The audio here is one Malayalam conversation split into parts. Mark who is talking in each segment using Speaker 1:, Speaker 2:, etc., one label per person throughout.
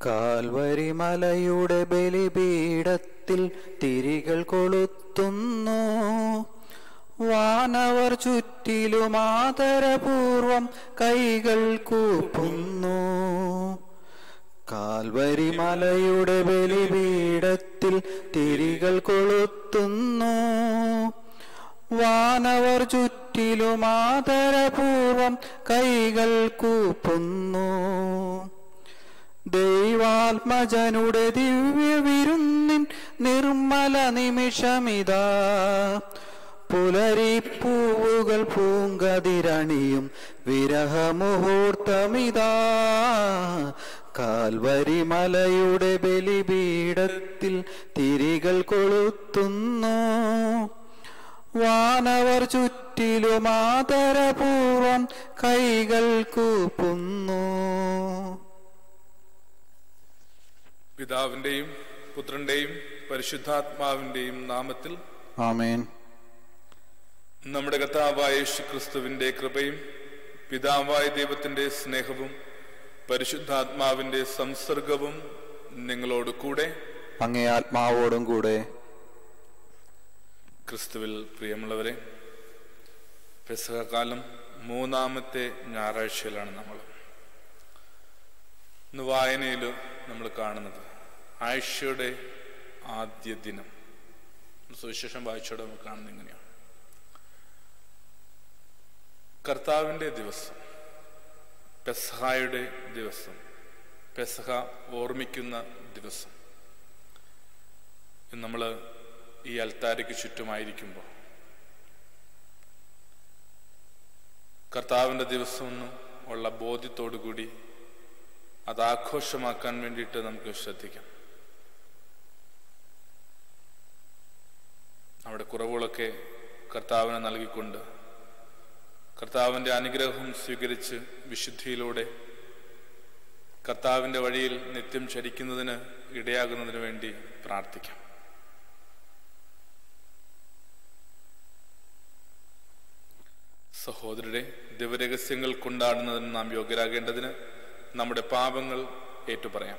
Speaker 1: കാൽവരി മലയുടെ ബലിപീഠത്തിൽ തിരികൾ കൊളുത്തുന്നു വാനവർ ചുറ്റിലും ആദരപൂർവം കൈകൾ കൂപ്പുന്നു കാൽവരി മലയുടെ ബലിപീഠത്തിൽ തിരികൾ കൊളുത്തുന്നു വാനവർ ചുറ്റിലും ആദരപൂർവം കൈകൾ കൂപ്പുന്നു ദൈവാത്മജനുടെ ദിവ്യ വിരുന്നിൻ നിർമ്മല നിമിഷമിതാ പുലരിപ്പൂവുകൾ പൂങ്കതിരണിയും വിരഹമുഹൂർത്തമിതാ കാൽവരി മലയുടെ ബലിപീഠത്തിൽ തിരികൾ കൊളുത്തുന്നു വാനവർ ചുറ്റിലും ആദരപൂർവം കൈകൾ കൂപ്പുന്നു
Speaker 2: പിതാവിന്റെയും പുത്രന്റെയും പരിശുദ്ധാത്മാവിന്റെയും നാമത്തിൽ
Speaker 1: ആമേൻ
Speaker 2: നമ്മുടെ കർത്താവായ യേശു ക്രിസ്തുവിന്റെ കൃപയും പിതാവായ ദൈവത്തിന്റെ സ്നേഹവും പരിശുദ്ധാത്മാവിന്റെ സംസർഗവും നിങ്ങളോട് കൂടെ
Speaker 1: അങ്ങേ ആത്മാവോടും കൂടെ
Speaker 2: ക്രിസ്തുവിൽ പ്രിയമുള്ളവരെ പെസഹകാലം മൂന്നാമത്തെ ഞായറാഴ്ചയിലാണ് നമ്മൾ ഇന്ന് വായനയിൽ നമ്മൾ കാണുന്നത് ആഴ്ചയുടെ ആദ്യ ദിനം സുവിശേഷം വായിച്ചോടെ നമ്മൾ കാണുന്നത് ഇങ്ങനെയാണ് കർത്താവിൻ്റെ ദിവസം പെസഹായുടെ ദിവസം പെസഹ ഓർമ്മിക്കുന്ന ദിവസം നമ്മൾ ഈ അൽത്താരയ്ക്ക് ചുറ്റുമായിരിക്കുമ്പോൾ കർത്താവിൻ്റെ ദിവസം എന്ന് ഉള്ള ബോധ്യത്തോടു കൂടി അത് ആഘോഷമാക്കാൻ വേണ്ടിയിട്ട് നമുക്ക് ശ്രദ്ധിക്കാം അവിടെ കുറവുകളൊക്കെ കർത്താവിനെ നൽകിക്കൊണ്ട് കർത്താവിൻ്റെ അനുഗ്രഹം സ്വീകരിച്ച് വിശുദ്ധിയിലൂടെ കർത്താവിൻ്റെ വഴിയിൽ നിത്യം ചരിക്കുന്നതിന് ഇടയാകുന്നതിന് വേണ്ടി പ്രാർത്ഥിക്കാം സഹോദരരെ ദിവരഹസ്യങ്ങൾ കൊണ്ടാടുന്നതിന് നാം യോഗ്യരാകേണ്ടതിന് നമ്മുടെ പാപങ്ങൾ ഏറ്റുപറയാം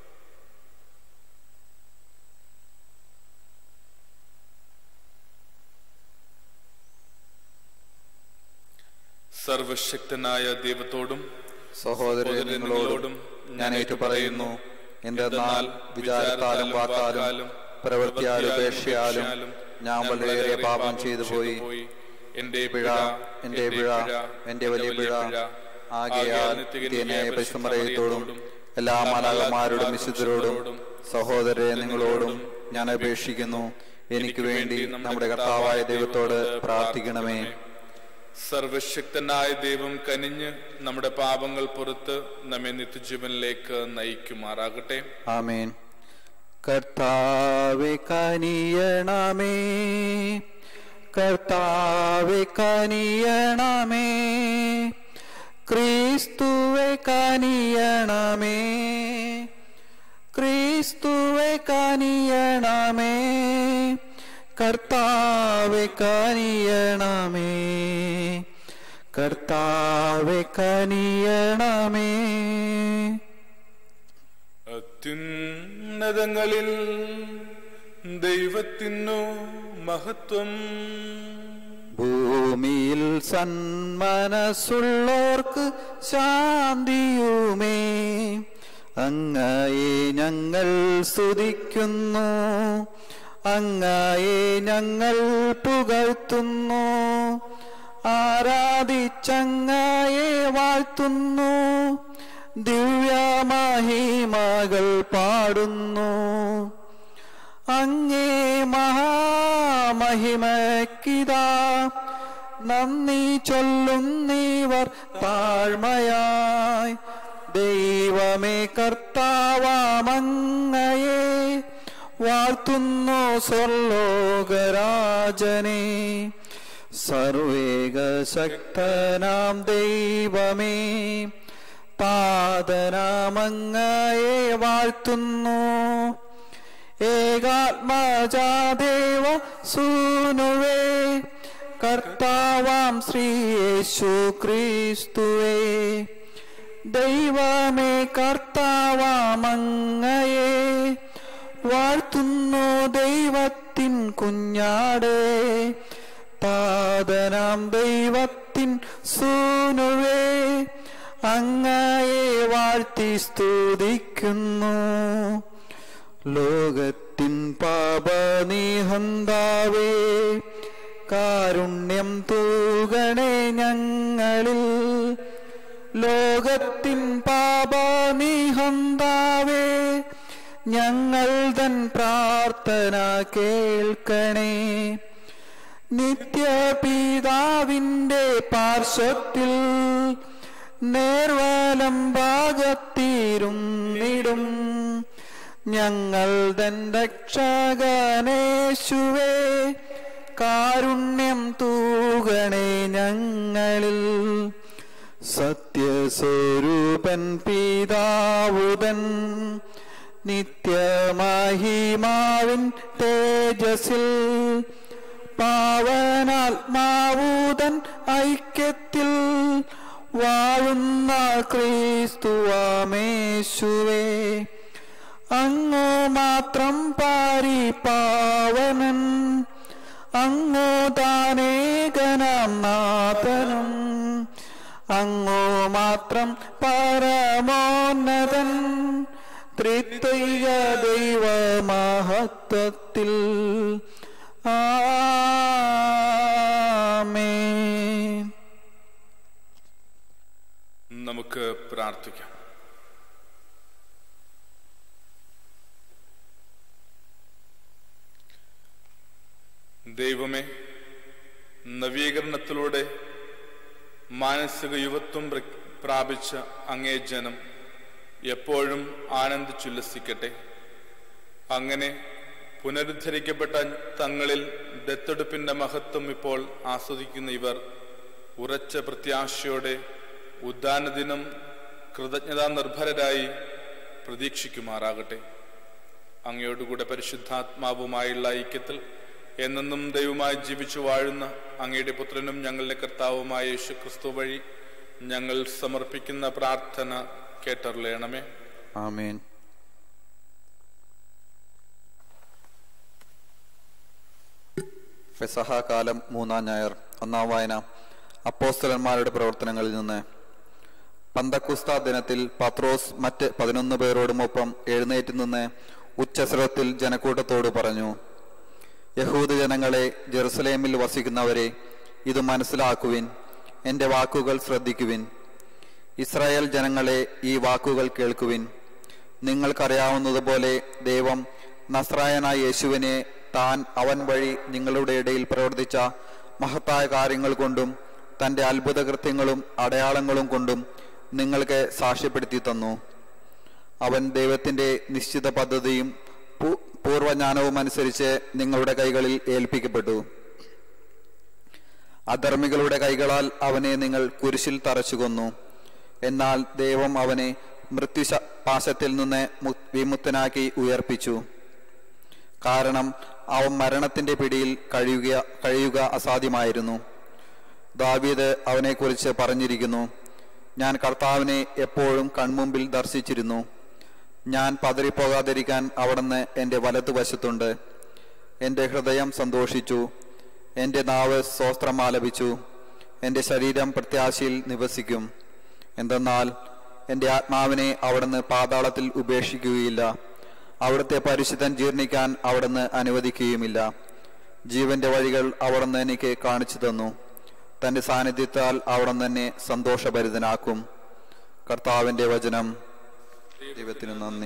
Speaker 2: സർവശക്തനായ ദൈവത്തോടും
Speaker 1: സഹോദരരെ നിങ്ങളോടും ഞാൻ ഏറ്റുപറയുന്നു എന്തെന്നാൽ വിചാരത്താലും വാക്കാലും പ്രവൃത്തിയാലും ഉപേക്ഷയാലും ഞാൻ വളരെയേറെ പാപം ചെയ്തു പോയി
Speaker 2: എന്റെ
Speaker 1: പിഴ എന്റെ പിഴ എന്റെ വലിയ പിഴ ആകയാൽ നിത്യനായ പരിശ്രമറയത്തോടും എല്ലാ മാലാകന്മാരോടും വിശുദ്ധരോടും സഹോദരരെ നിങ്ങളോടും ഞാൻ അപേക്ഷിക്കുന്നു എനിക്ക് വേണ്ടി നമ്മുടെ കർത്താവായ ദൈവത്തോട് പ്രാർത്ഥിക്കണമേ
Speaker 2: സർവശക്തനായ ദൈവം കനിഞ്ഞ് നമ്മുടെ പാപങ്ങൾ പുറത്ത് നമ്മെ നിത്യജീവനിലേക്ക് നയിക്കുമാറാകട്ടെ
Speaker 1: ആമേൻ കർത്താവെ കനിയണമേ കർത്താവെ കനിയണമേ ക്രിസ്തുവെ കനിയണമേ ക്രിസ്തുവെ കനിയണമേ കർത്താവെ കനിയണമേ കർത്താവെ കനിയണമേ
Speaker 2: അത്യുന്നതങ്ങളിൽ ദൈവത്തിനു മഹത്വം
Speaker 1: ഭൂമിയിൽ സന്മനസ്സുള്ളോർക്ക് ശാന്തിയുമേ അങ്ങയെ ഞങ്ങൾ സ്തുതിക്കുന്നു അങ്ങയെ ഞങ്ങൾ പുകഴ്ത്തുന്നു ആരാധിച്ചങ്ങയെ വാഴ്ത്തുന്നു ദിവ്യമഹിമകൾ പാടുന്നു അങ്ങേ മഹാമഹിമക്കിതാ നന്ദി ചൊല്ലുന്നീവർ താഴ്മയായി ദൈവമേ കർത്താവാമങ്ങയെ വാഴ്ത്തുന്നു സ്വർലോകരാജനെ സർവേക ശക്തനാം ദൈവമേ പാദനാമങ്ങയെ വാഴ്ത്തുന്നു ഏകാത്മജാദേവ സൂനുവേ കർത്താവാം ശ്രീ യേശു ക്രിസ്തുവേ ദൈവമേ കർത്താവാമങ്ങയെ വാഴ്ത്തുന്നു ദൈവത്തിൻ കുഞ്ഞാടേ താതനാം ദൈവത്തിൻ സൂനുവേ അങ്ങയെ വാഴ്ത്തി സ്തുതിക്കുന്നു ലോകത്തിൻ പാപനിഹന്താവേ കാരുണ്യം തൂകണേ ഞങ്ങളിൽ ലോകത്തിൻ പാപനിഹന്താവേ ഞങ്ങൾ തൻ പ്രാർത്ഥന കേൾക്കണേ നിത്യപിതാവിൻ്റെ പാർശ്വത്തിൽ നേർവലം ഭാഗത്തിരുന്നിടും ഞങ്ങൾ തൻ രക്ഷകനേശുവേ കാരുണ്യം തൂകണേ ഞങ്ങളിൽ സത്യസ്വരൂപൻ പിതാവുതൻ നിത്യമഹിമാവിൻ തേജസിൽ പാവനാത്മാവൂതൻ ഐക്യത്തിൽ വാഴുന്ന ക്രിസ്തുവാമേശുവേ അങ്ങോ മാത്രം പാരിപാവനൻ അങ്ങോ താനേകനാം നാഥനും അങ്ങോ മാത്രം പരമോന്നതൻ ത്രിത്വൈക ദൈവമഹത്വത്തിൽ ആമേൻ
Speaker 2: നമുക്ക് പ്രാർത്ഥിക്കാം ദൈവമേ നവീകരണത്തിലൂടെ മാനസിക യുവത്വം പ്ര- പ്രാപിച്ച അങ്ങേ ജനം എപ്പോഴും ആനന്ദിച്ചുല്ലസിക്കട്ടെ അങ്ങനെ പുനരുദ്ധരിക്കപ്പെട്ട തങ്ങളിൽ ദത്തെടുപ്പിന്റെ മഹത്വം ഇപ്പോൾ ആസ്വദിക്കുന്ന ഇവർ ഉറച്ച പ്രത്യാശയോടെ ഉദ്ദാന ദിനം കൃതജ്ഞതാ നിർഭരരായി പ്രതീക്ഷിക്കുമാറാകട്ടെ അങ്ങയോടുകൂടെ പരിശുദ്ധാത്മാവുമായുള്ള ഐക്യത്തിൽ എന്നെന്നും ദൈവമായി ജീവിച്ചു വാഴുന്ന അങ്ങയുടെ പുത്രനും ഞങ്ങളുടെ കർത്താവുമായ യേശു ക്രിസ്തു വഴി ഞങ്ങൾ സമർപ്പിക്കുന്ന പ്രാർത്ഥന കേട്ടറിയണമേ
Speaker 1: ആമേൻ പെസഹ കാലം മൂന്നാം ഞായർ ഒന്നാം വായന അപ്പോസ്തലന്മാരുടെ പ്രവർത്തനങ്ങളിൽ നിന്ന് പന്തക്കുസ്ത ദിനത്തിൽ പത്രോസ് മറ്റ് പതിനൊന്ന് പേരോടുമൊപ്പം എഴുന്നേറ്റ് നിന്ന് ഉച്ചസ്രവത്തിൽ ജനക്കൂട്ടത്തോട് പറഞ്ഞു യഹൂദ ജനങ്ങളെ ജെറുസലേമിൽ വസിക്കുന്നവരെ ഇത് മനസ്സിലാക്കുവിൻ എൻ്റെ വാക്കുകൾ ശ്രദ്ധിക്കുവിൻ ഇസ്രായേൽ ജനങ്ങളെ ഈ വാക്കുകൾ കേൾക്കുവിൻ നിങ്ങൾക്കറിയാവുന്നതുപോലെ ദൈവം നസ്രായനായ യേശുവിനെ താൻ അവൻ വഴി നിങ്ങളുടെ ഇടയിൽ പ്രവർത്തിച്ച മഹത്തായ കാര്യങ്ങൾ കൊണ്ടും തൻ്റെ അത്ഭുത കൃത്യങ്ങളും അടയാളങ്ങളും കൊണ്ടും നിങ്ങൾക്ക് സാക്ഷ്യപ്പെടുത്തി തന്നു അവൻ ദൈവത്തിന്റെ നിശ്ചിത പദ്ധതിയും പൂ- പൂർവ്വജ്ഞാനവും അനുസരിച്ച് നിങ്ങളുടെ കൈകളിൽ ഏൽപ്പിക്കപ്പെട്ടു അധർമ്മികളുടെ കൈകളാൽ അവനെ നിങ്ങൾ കുരിശിൽ തറച്ചു കൊന്നു എന്നാൽ ദൈവം അവനെ മൃത്യു പാശത്തിൽ നിന്ന് മു- വിമുക്തനാക്കി ഉയർപ്പിച്ചു കാരണം അവൻ മരണത്തിന്റെ പിടിയിൽ കഴിയുക കഴിയുക അസാധ്യമായിരുന്നു ദാവീദ് അവനെക്കുറിച്ച് പറഞ്ഞിരിക്കുന്നു ഞാൻ കർത്താവിനെ എപ്പോഴും കൺമുമ്പിൽ ദർശിച്ചിരുന്നു ഞാൻ പതറിപ്പോകാതിരിക്കാൻ അവിടുന്ന് എൻ്റെ വലതുവശത്തുണ്ട് എൻ്റെ ഹൃദയം സന്തോഷിച്ചു എൻ്റെ നാവ് സ്വസ്ത്രം ആലപിച്ചു എൻ്റെ ശരീരം പ്രത്യാശയിൽ നിവസിക്കും എന്തെന്നാൽ എൻ്റെ ആത്മാവിനെ അവിടുന്ന് പാതാളത്തിൽ ഉപേക്ഷിക്കുകയില്ല അവിടുത്തെ പരിശുദ്ധൻ ജീർണിക്കാൻ അവിടുന്ന് അനുവദിക്കുകയുമില്ല ജീവന്റെ വഴികൾ അവിടുന്ന് എനിക്ക് കാണിച്ചു തന്നു തന്റെ സാന്നിധ്യത്താൽ അവിടുന്ന് എന്നെ സന്തോഷഭരിതനാക്കും കർത്താവിന്റെ വചനം ദൈവത്തിന് നന്ദി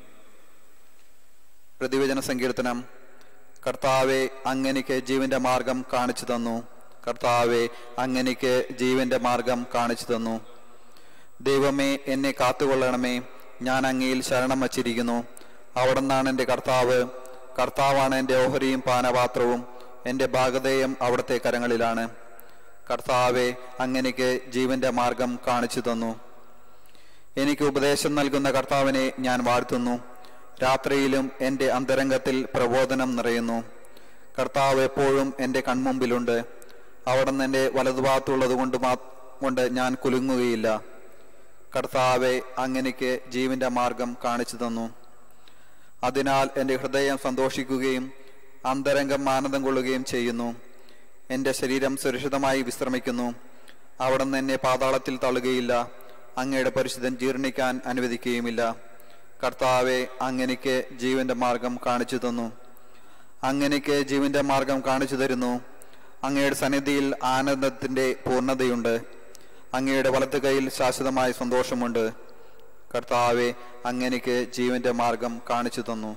Speaker 1: പ്രതിവചന സങ്കീർത്തനം കർത്താവെ അങ്ങനിക്ക് ജീവന്റെ മാർഗം കാണിച്ചു തന്നു കർത്താവെ അങ്ങനിക്ക് ജീവന്റെ മാർഗം കാണിച്ചു തന്നു ദൈവമേ എന്നെ കാത്തുകൊള്ളണമേ ഞാൻ അങ്ങയിൽ ശരണം വച്ചിരിക്കുന്നു അവിടുന്നാണ് എൻ്റെ കർത്താവ് കർത്താവാണ് എൻ്റെ ഓഹരിയും പാനപാത്രവും എൻ്റെ ഭാഗതയും അവിടുത്തെ കരങ്ങളിലാണ് കർത്താവെ അങ്ങനെക്ക് ജീവന്റെ മാർഗം കാണിച്ചു തന്നു എനിക്ക് ഉപദേശം നൽകുന്ന കർത്താവിനെ ഞാൻ വാഴ്ത്തുന്നു രാത്രിയിലും എൻ്റെ അന്തരംഗത്തിൽ പ്രബോധനം നിറയുന്നു കർത്താവ് എപ്പോഴും എൻ്റെ കൺമുമ്പിലുണ്ട് അവിടുന്ന് എൻ്റെ വലതുഭാഗത്തുള്ളത് കൊണ്ട് മാ കൊണ്ട് ഞാൻ കുലുങ്ങുകയില്ല കർത്താവെ അങ്ങനെക്ക് ജീവന്റെ മാർഗം കാണിച്ചു തന്നു അതിനാൽ എൻ്റെ ഹൃദയം സന്തോഷിക്കുകയും അന്തരംഗം ആനന്ദം കൊള്ളുകയും ചെയ്യുന്നു എൻ്റെ ശരീരം സുരക്ഷിതമായി വിശ്രമിക്കുന്നു അവിടുന്ന് എന്നെ പാതാളത്തിൽ തള്ളുകയില്ല അങ്ങയുടെ പരിശുദ്ധൻ ജീർണിക്കാൻ അനുവദിക്കുകയുമില്ല കർത്താവെ അങ്ങനെക്ക് ജീവന്റെ മാർഗം കാണിച്ചു തന്നു അങ്ങനെക്ക് ജീവന്റെ മാർഗം കാണിച്ചു തരുന്നു അങ്ങയുടെ സന്നിധിയിൽ ആനന്ദത്തിന്റെ പൂർണ്ണതയുണ്ട് അങ്ങയുടെ വലത്ത് കൈയിൽ ശാശ്വതമായ സന്തോഷമുണ്ട് കർത്താവെ അങ്ങനെക്ക് ജീവന്റെ മാർഗം കാണിച്ചു തന്നു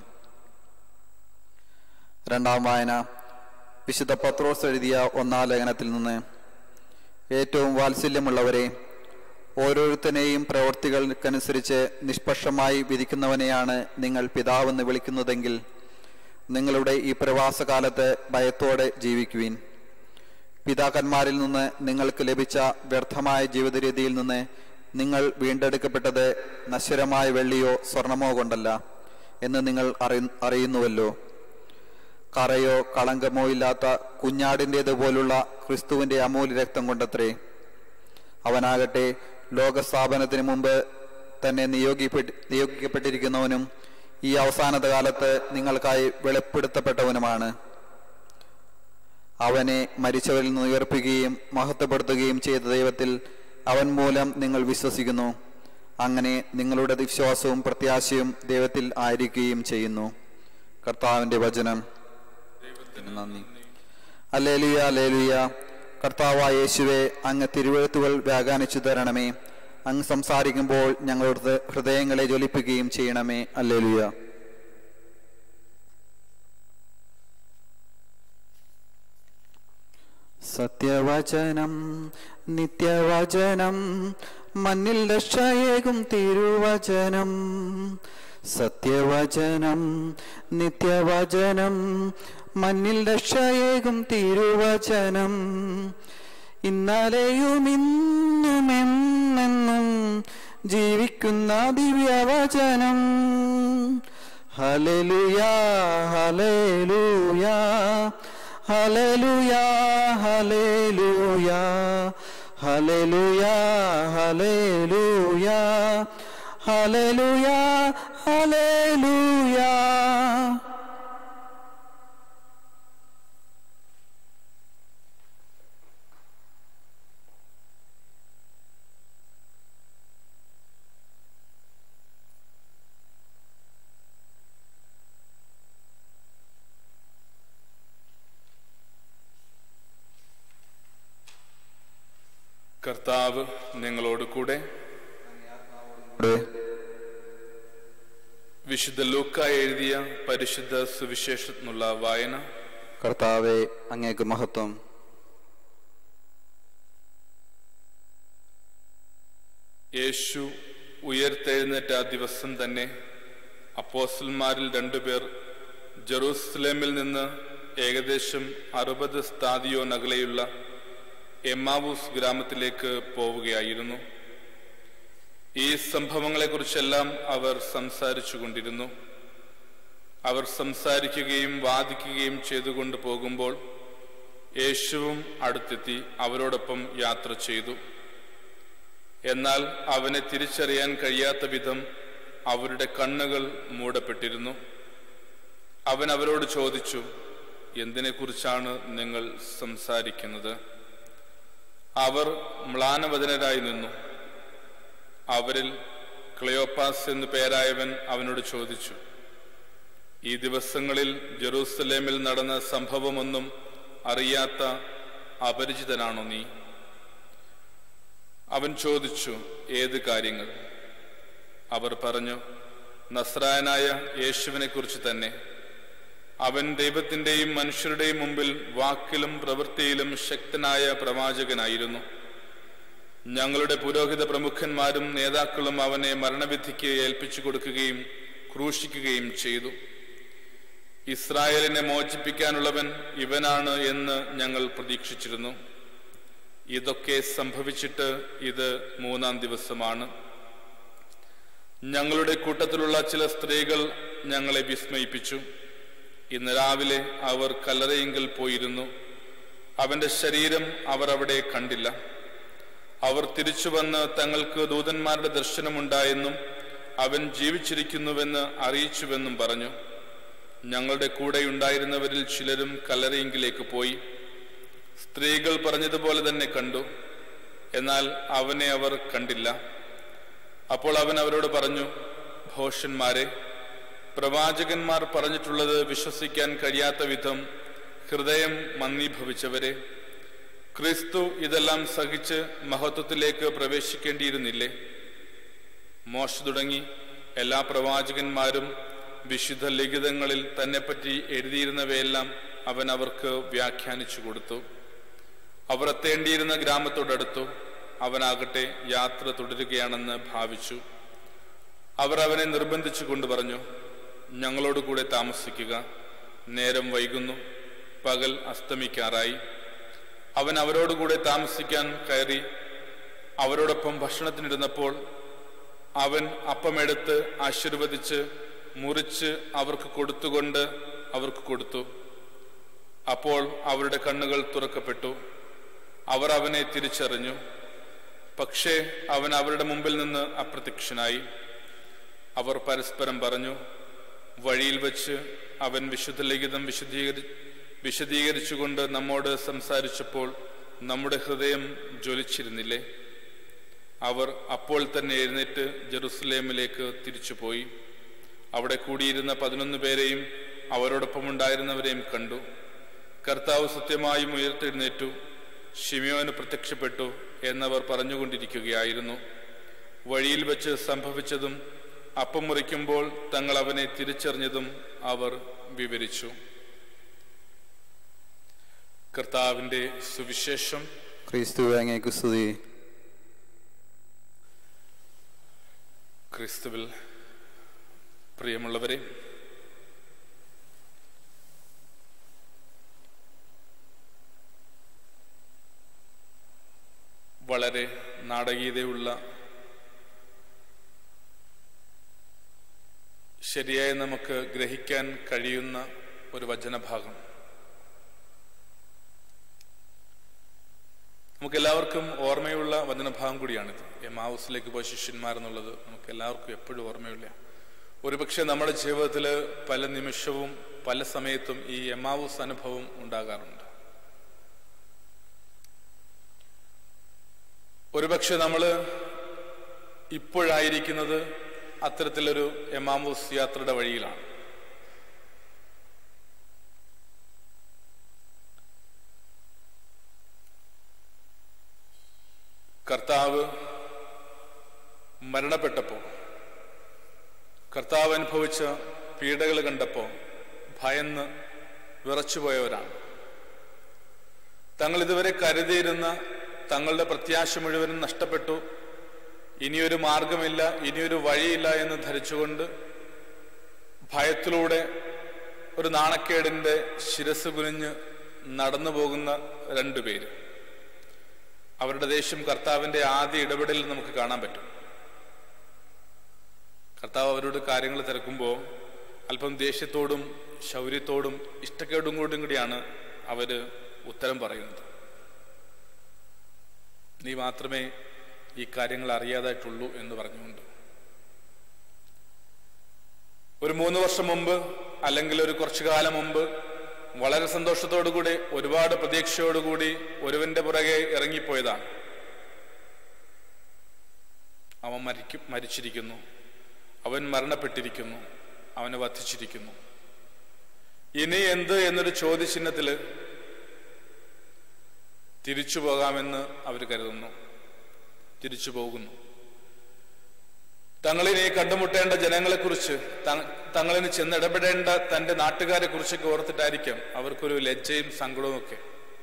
Speaker 1: രണ്ടാം വായന വിശുദ്ധ പത്രോസ് എഴുതിയ ഒന്നാം ലേഖനത്തിൽ നിന്ന് ഏറ്റവും വാത്സല്യമുള്ളവരെ ഓരോരുത്തനെയും പ്രവർത്തികൾക്കനുസരിച്ച് നിഷ്പക്ഷമായി വിധിക്കുന്നവനെയാണ് നിങ്ങൾ പിതാവെന്ന് വിളിക്കുന്നതെങ്കിൽ നിങ്ങളുടെ ഈ പ്രവാസകാലത്ത് ഭയത്തോടെ ജീവിക്കുവിൻ പിതാക്കന്മാരിൽ നിന്ന് നിങ്ങൾക്ക് ലഭിച്ച വ്യർത്ഥമായ ജീവിത രീതിയിൽ നിന്ന് നിങ്ങൾ വീണ്ടെടുക്കപ്പെട്ടത് നശ്വരമായ വെള്ളിയോ സ്വർണമോ കൊണ്ടല്ല എന്ന് നിങ്ങൾ അറി അറിയുന്നുവല്ലോ കറയോ കളങ്കമോ ഇല്ലാത്ത കുഞ്ഞാടിൻ്റേതുപോലുള്ള ക്രിസ്തുവിന്റെ അമൂല്യ രക്തം കൊണ്ടത്രേ അവനാകട്ടെ ലോകസ്ഥാപനത്തിന് മുമ്പ് തന്നെ നിയോഗിപ്പെട്ട് നിയോഗിക്കപ്പെട്ടിരിക്കുന്നവനും ഈ അവസാനത്തെ കാലത്ത് നിങ്ങൾക്കായി വെളിപ്പെടുത്തപ്പെട്ടവനുമാണ് അവനെ മരിച്ചവരിൽ നിന്ന് ഉയർപ്പിക്കുകയും മഹത്വപ്പെടുത്തുകയും ചെയ്ത ദൈവത്തിൽ അവൻ മൂലം നിങ്ങൾ വിശ്വസിക്കുന്നു അങ്ങനെ നിങ്ങളുടെ വിശ്വാസവും പ്രത്യാശയും ദൈവത്തിൽ ആയിരിക്കുകയും ചെയ്യുന്നു കർത്താവിന്റെ വചനം നന്ദി അല്ലേലുയ അല്ലേലുയ കർത്താവായ യേശുവെ അങ്ങ് തിരുവഴുത്തുകൾ വ്യാഖ്യാനിച്ചു തരണമേ അങ്ങ് സംസാരിക്കുമ്പോൾ ഞങ്ങളുടെ ഹൃദയങ്ങളെ ജ്വലിപ്പിക്കുകയും ചെയ്യണമേ അല്ലേലുയ സത്യവചനം നിത്യവചനം മണ്ണിൽ രക്ഷയേകും തിരുവചനം സത്യവചനം നിത്യവചനം മണ്ണിൽ രക്ഷയേകും തിരുവചനം ഇന്നലെയും ഇന്നും എന്നെന്നും ജീവിക്കുന്ന ദിവ്യവചനം hallelujah hallelujah hallelujah hallelujah hallelujah hallelujah hallelujah hallelujah
Speaker 2: കർത്താവ് നിങ്ങളോട് കൂടെ വിശുദ്ധ ലൂക്ക എഴുതിയ പരിശുദ്ധ സുവിശേഷത്തിനുള്ള വായന
Speaker 1: കർത്താവെ അങ്ങേക്ക് മഹത്വം
Speaker 2: യേശു ഉയർത്തെഴുന്നേറ്റ ആ ദിവസം തന്നെ അപ്പോസ്റ്റൽമാരിൽ രണ്ടുപേർ ജെറൂസലേമിൽ നിന്ന് ഏകദേശം അറുപത് സ്ഥാദിയോ നഗലയുള്ള എമ്മാവൂസ് ഗ്രാമത്തിലേക്ക് പോവുകയായിരുന്നു ഈ സംഭവങ്ങളെക്കുറിച്ചെല്ലാം അവർ സംസാരിച്ചു കൊണ്ടിരുന്നു അവർ സംസാരിക്കുകയും വാദിക്കുകയും ചെയ്തുകൊണ്ട് പോകുമ്പോൾ യേശുവും അടുത്തെത്തി അവരോടൊപ്പം യാത്ര ചെയ്തു എന്നാൽ അവനെ തിരിച്ചറിയാൻ കഴിയാത്ത വിധം അവരുടെ കണ്ണുകൾ മൂടപ്പെട്ടിരുന്നു അവൻ അവരോട് ചോദിച്ചു എന്തിനെക്കുറിച്ചാണ് നിങ്ങൾ സംസാരിക്കുന്നത് അവർ മ്ലാനവദനരായി നിന്നു അവരിൽ ക്ലയോപ്പാസ് എന്നു പേരായവൻ അവനോട് ചോദിച്ചു ഈ ദിവസങ്ങളിൽ ജെറൂസലേമിൽ നടന്ന സംഭവമൊന്നും അറിയാത്ത അപരിചിതനാണോ നീ അവൻ ചോദിച്ചു ഏത് കാര്യങ്ങൾ അവർ പറഞ്ഞു നസ്രായനായ യേശുവിനെ കുറിച്ച് തന്നെ അവൻ ദൈവത്തിന്റെയും മനുഷ്യരുടെയും മുമ്പിൽ വാക്കിലും പ്രവൃത്തിയിലും ശക്തനായ പ്രവാചകനായിരുന്നു ഞങ്ങളുടെ പുരോഹിത പ്രമുഖന്മാരും നേതാക്കളും അവനെ മരണവിധിക്ക് ഏൽപ്പിച്ചു കൊടുക്കുകയും ക്രൂശിക്കുകയും ചെയ്തു ഇസ്രായേലിനെ മോചിപ്പിക്കാനുള്ളവൻ ഇവനാണ് എന്ന് ഞങ്ങൾ പ്രതീക്ഷിച്ചിരുന്നു ഇതൊക്കെ സംഭവിച്ചിട്ട് ഇത് മൂന്നാം ദിവസമാണ് ഞങ്ങളുടെ കൂട്ടത്തിലുള്ള ചില സ്ത്രീകൾ ഞങ്ങളെ വിസ്മയിപ്പിച്ചു ഇന്ന് രാവിലെ അവർ കല്ലറയെങ്കിൽ പോയിരുന്നു അവന്റെ ശരീരം അവർ അവിടെ കണ്ടില്ല അവർ തിരിച്ചു വന്ന് തങ്ങൾക്ക് ദൂതന്മാരുടെ ദർശനമുണ്ടായെന്നും അവൻ ജീവിച്ചിരിക്കുന്നുവെന്ന് അറിയിച്ചുവെന്നും പറഞ്ഞു ഞങ്ങളുടെ കൂടെയുണ്ടായിരുന്നവരിൽ ചിലരും കല്ലറയെങ്കിലേക്ക് പോയി സ്ത്രീകൾ പറഞ്ഞതുപോലെ തന്നെ കണ്ടു എന്നാൽ അവനെ അവർ കണ്ടില്ല അപ്പോൾ അവൻ അവരോട് പറഞ്ഞു ഭോഷന്മാരെ പ്രവാചകന്മാർ പറഞ്ഞിട്ടുള്ളത് വിശ്വസിക്കാൻ കഴിയാത്ത വിധം ഹൃദയം മന്ദീഭവിച്ചവരെ ക്രിസ്തു ഇതെല്ലാം സഹിച്ച് മഹത്വത്തിലേക്ക് പ്രവേശിക്കേണ്ടിയിരുന്നില്ലേ മോശ തുടങ്ങി എല്ലാ പ്രവാചകന്മാരും വിശുദ്ധ ലിഖിതങ്ങളിൽ തന്നെപ്പറ്റി എഴുതിയിരുന്നവയെല്ലാം അവൻ അവർക്ക് വ്യാഖ്യാനിച്ചു കൊടുത്തു അവർ എത്തേണ്ടിയിരുന്ന ഗ്രാമത്തോടടുത്തു അവനാകട്ടെ യാത്ര തുടരുകയാണെന്ന് ഭാവിച്ചു അവർ അവനെ നിർബന്ധിച്ചു കൊണ്ട് പറഞ്ഞു ഞങ്ങളോട് കൂടെ താമസിക്കുക നേരം വൈകുന്നു പകൽ അസ്തമിക്കാറായി അവൻ അവരോടുകൂടെ താമസിക്കാൻ കയറി അവരോടൊപ്പം ഭക്ഷണത്തിനിരുന്നപ്പോൾ അവൻ അപ്പമെടുത്ത് ആശീർവദിച്ച് മുറിച്ച് അവർക്ക് കൊടുത്തുകൊണ്ട് അവർക്ക് കൊടുത്തു അപ്പോൾ അവരുടെ കണ്ണുകൾ തുറക്കപ്പെട്ടു അവർ അവനെ തിരിച്ചറിഞ്ഞു പക്ഷേ അവൻ അവരുടെ മുമ്പിൽ നിന്ന് അപ്രത്യക്ഷനായി അവർ പരസ്പരം പറഞ്ഞു വഴിയിൽ വെച്ച് അവൻ വിശുദ്ധ ലിഖിതം വിശദീകരി വിശദീകരിച്ചുകൊണ്ട് നമ്മോട് സംസാരിച്ചപ്പോൾ നമ്മുടെ ഹൃദയം ജ്വലിച്ചിരുന്നില്ലേ അവർ അപ്പോൾ തന്നെ എഴുന്നേറ്റ് ജെറുസലേമിലേക്ക് തിരിച്ചുപോയി അവിടെ കൂടിയിരുന്ന പതിനൊന്ന് പേരെയും അവരോടൊപ്പം ഉണ്ടായിരുന്നവരെയും കണ്ടു കർത്താവ് സത്യമായും ഉയർത്തെഴുന്നേറ്റു ഷിമിയോന് പ്രത്യക്ഷപ്പെട്ടു എന്നവർ പറഞ്ഞുകൊണ്ടിരിക്കുകയായിരുന്നു വഴിയിൽ വെച്ച് സംഭവിച്ചതും അപ്പം മുറിക്കുമ്പോൾ തങ്ങൾ അവനെ തിരിച്ചറിഞ്ഞതും അവർ വിവരിച്ചു കർത്താവിന്റെ സുവിശേഷം
Speaker 1: ക്രിസ്തുവെ അങ്ങേക്ക് സ്തുതി
Speaker 2: ക്രിസ്തുവിൽ പ്രിയമുള്ളവരെ വളരെ നാടകീയതയുള്ള ശരിയായി നമുക്ക് ഗ്രഹിക്കാൻ കഴിയുന്ന ഒരു വചനഭാഗം നമുക്ക് എല്ലാവർക്കും ഓർമ്മയുള്ള വചനഭാഗം കൂടിയാണിത് എമാവൂസിലേക്ക് പോയ ശിഷ്യന്മാരെന്നുള്ളത് നമുക്ക് എല്ലാവർക്കും എപ്പോഴും ഓർമ്മയുള്ള ഒരുപക്ഷെ നമ്മുടെ ജീവിതത്തിൽ പല നിമിഷവും പല സമയത്തും ഈ എമാവൂസ് അനുഭവം ഉണ്ടാകാറുണ്ട് ഒരുപക്ഷെ നമ്മൾ ഇപ്പോഴായിരിക്കുന്നത് അത്തരത്തിലൊരു എമാമൂസ് യാത്രയുടെ വഴിയിലാണ് കർത്താവ് മരണപ്പെട്ടപ്പോൾ കർത്താവ് അനുഭവിച്ച പീഡകൾ കണ്ടപ്പോൾ ഭയന്ന് വിറച്ചുപോയവരാണ് തങ്ങൾ ഇതുവരെ കരുതിയിരുന്ന തങ്ങളുടെ പ്രത്യാശ മുഴുവനും നഷ്ടപ്പെട്ടു ഇനിയൊരു മാർഗമില്ല ഇനിയൊരു വഴിയില്ല എന്ന് ധരിച്ചുകൊണ്ട് ഭയത്തിലൂടെ ഒരു നാണക്കേടിന്റെ ശിരസ് കുനിഞ്ഞ് നടന്നു പോകുന്ന രണ്ടുപേര് അവരുടെ ദേഷ്യം കർത്താവിന്റെ ആദ്യ ഇടപെടലിൽ നമുക്ക് കാണാൻ പറ്റും കർത്താവ് അവരോട് കാര്യങ്ങൾ തിരക്കുമ്പോൾ അല്പം ദേഷ്യത്തോടും ശൗര്യത്തോടും ഇഷ്ടക്കേടും കൂടും കൂടിയാണ് അവര് ഉത്തരം പറയുന്നത് നീ മാത്രമേ ഈ കാര്യങ്ങൾ അറിയാതായിട്ടുള്ളൂ എന്ന് പറഞ്ഞുകൊണ്ട് ഒരു മൂന്ന് വർഷം മുമ്പ് അല്ലെങ്കിൽ ഒരു കുറച്ചു കാലം മുമ്പ് വളരെ സന്തോഷത്തോടുകൂടി ഒരുപാട് പ്രതീക്ഷയോടുകൂടി ഒരുവന്റെ പുറകെ ഇറങ്ങിപ്പോയതാണ് അവൻ മരിക്കും മരിച്ചിരിക്കുന്നു അവൻ മരണപ്പെട്ടിരിക്കുന്നു അവനെ വധിച്ചിരിക്കുന്നു ഇനി എന്ത് എന്നൊരു ചോദ്യചിഹ്നത്തില് തിരിച്ചു പോകാമെന്ന് അവർ കരുതുന്നു തിരിച്ചു പോകുന്നു തങ്ങളിനെ കണ്ടുമുട്ടേണ്ട ജനങ്ങളെക്കുറിച്ച് തങ്ങളിന് ചെന്നിടപെടേണ്ട തന്റെ നാട്ടുകാരെ കുറിച്ചൊക്കെ ഓർത്തിട്ടായിരിക്കാം അവർക്കൊരു ലജ്ജയും സങ്കടവും ഒക്കെ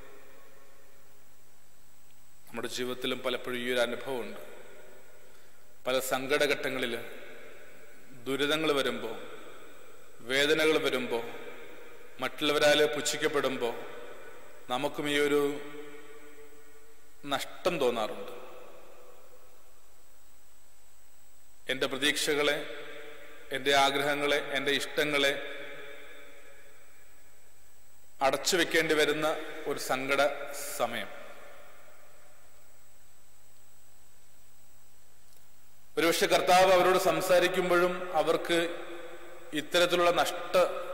Speaker 2: നമ്മുടെ ജീവിതത്തിലും പലപ്പോഴും ഈ ഒരു അനുഭവമുണ്ട് പല സങ്കടഘട്ടങ്ങളിൽ ദുരിതങ്ങൾ വരുമ്പോൾ വേദനകൾ വരുമ്പോൾ മറ്റുള്ളവരാൽ പുച്ഛിക്കപ്പെടുമ്പോൾ നമുക്കും ഈ ഒരു നഷ്ടം തോന്നാറുണ്ട് എൻ്റെ പ്രതീക്ഷകളെ എൻ്റെ ആഗ്രഹങ്ങളെ എൻ്റെ ഇഷ്ടങ്ങളെ അടച്ചു വെക്കേണ്ടി വരുന്ന ഒരു സങ്കട സമയം ഒരുപക്ഷെ കർത്താവ് അവരോട് സംസാരിക്കുമ്പോഴും അവർക്ക് ഇത്തരത്തിലുള്ള നഷ്ട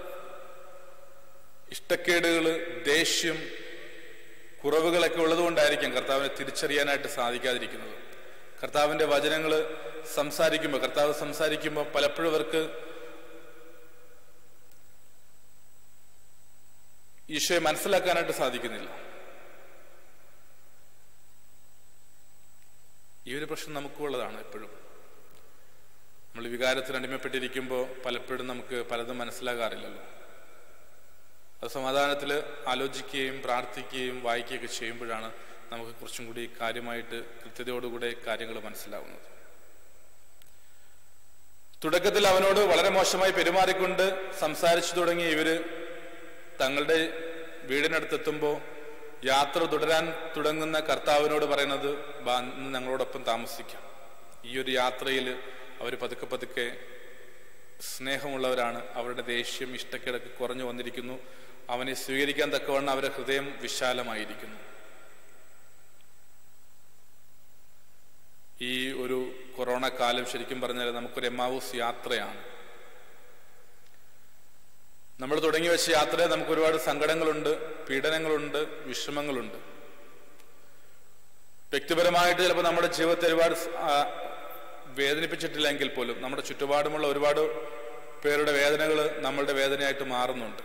Speaker 2: ഇഷ്ടക്കേടുകൾ ദേഷ്യം കുറവുകളൊക്കെ ഉള്ളതുകൊണ്ടായിരിക്കാം കർത്താവിനെ തിരിച്ചറിയാനായിട്ട് സാധിക്കാതിരിക്കുന്നത് കർത്താവിന്റെ വചനങ്ങൾ സംസാരിക്കുമ്പോൾ കർത്താവ് സംസാരിക്കുമ്പോൾ പലപ്പോഴും അവർക്ക് ഈശോയെ മനസ്സിലാക്കാനായിട്ട് സാധിക്കുന്നില്ല ഈ ഒരു പ്രശ്നം നമുക്കുള്ളതാണ് എപ്പോഴും നമ്മൾ വികാരത്തിന് അടിമപ്പെട്ടിരിക്കുമ്പോൾ പലപ്പോഴും നമുക്ക് പലതും മനസ്സിലാകാറില്ലല്ലോ അത് സമാധാനത്തിൽ ആലോചിക്കുകയും പ്രാർത്ഥിക്കുകയും വായിക്കുകയൊക്കെ ചെയ്യുമ്പോഴാണ് നമുക്ക് കുറച്ചും കൂടി കാര്യമായിട്ട് കൃത്യതയോടുകൂടെ കാര്യങ്ങൾ മനസ്സിലാവുന്നത് തുടക്കത്തിൽ അവനോട് വളരെ മോശമായി പെരുമാറിക്കൊണ്ട് സംസാരിച്ചു തുടങ്ങിയ ഇവര് തങ്ങളുടെ വീടിനടുത്തെത്തുമ്പോൾ യാത്ര തുടരാൻ തുടങ്ങുന്ന കർത്താവിനോട് പറയുന്നത് "ബാ, ഇന്ന് ഞങ്ങളോടൊപ്പം താമസിക്കാം ഈ ഒരു യാത്രയിൽ അവർ പതുക്കെ പതുക്കെ സ്നേഹമുള്ളവരാണ് അവരുടെ ദേഷ്യം ഇഷ്ടക്കേടൊക്കെ കുറഞ്ഞു വന്നിരിക്കുന്നു അവനെ സ്വീകരിക്കാൻ തക്കവണ്ണം അവരുടെ ഹൃദയം വിശാലമായിരിക്കുന്നു ഈ ഒരു കൊറോണ കാലം ശരിക്കും പറഞ്ഞാൽ നമുക്കൊരു എമാവൂസ് യാത്രയാണ് നമ്മൾ തുടങ്ങി വെച്ച യാത്രയിൽ നമുക്ക് ഒരുപാട് സങ്കടങ്ങളുണ്ട് പീഡനങ്ങളുണ്ട് വിഷമങ്ങളുണ്ട് വ്യക്തിപരമായിട്ട് ചിലപ്പോൾ നമ്മുടെ ജീവിതത്തെ ഒരുപാട് സ്- ആ, വേദനിപ്പിച്ചിട്ടില്ലെങ്കിൽ പോലും നമ്മുടെ ചുറ്റുപാടുമുള്ള ഒരുപാട് പേരുടെ വേദനകൾ നമ്മളുടെ വേദനയായിട്ട് മാറുന്നുണ്ട്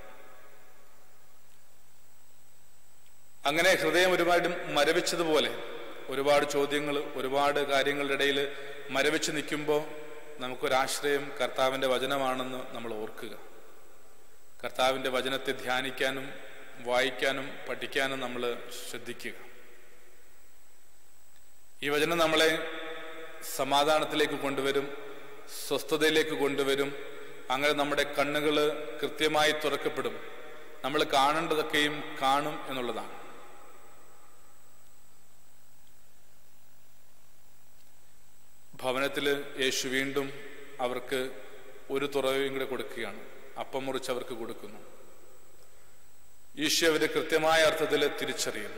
Speaker 2: അങ്ങനെ ഹൃദയം ഒരുപാട് മരവിച്ചതുപോലെ ഒരുപാട് ചോദ്യങ്ങൾ ഒരുപാട് കാര്യങ്ങളുടെ ഇടയിൽ മരവിച്ച് നിൽക്കുമ്പോൾ നമുക്കൊരാശ്രയം കർത്താവിന്റെ വചനമാണെന്ന് നമ്മൾ ഓർക്കുക കർത്താവിന്റെ വചനത്തെ ധ്യാനിക്കാനും വായിക്കാനും പഠിക്കാനും നമ്മൾ ശ്രദ്ധിക്കുക ഈ വചനം നമ്മളെ സമാധാനത്തിലേക്ക് കൊണ്ടുവരും സ്വസ്ഥതയിലേക്ക് കൊണ്ടുവരും അങ്ങനെ നമ്മുടെ കണ്ണുകൾ കൃത്യമായി തുറക്കപ്പെടും നമ്മൾ കാണേണ്ടതൊക്കെയും കാണും എന്നുള്ളതാണ് ഭവനത്തിൽ യേശു വീണ്ടും അവർക്ക് ഒരു തുറവയും കൂടെ കൊടുക്കുകയാണ് അപ്പം മുറിച്ച് അവർക്ക് കൊടുക്കുന്നു ഈശോ അവര് കൃത്യമായ അർത്ഥത്തിൽ തിരിച്ചറിയുന്നു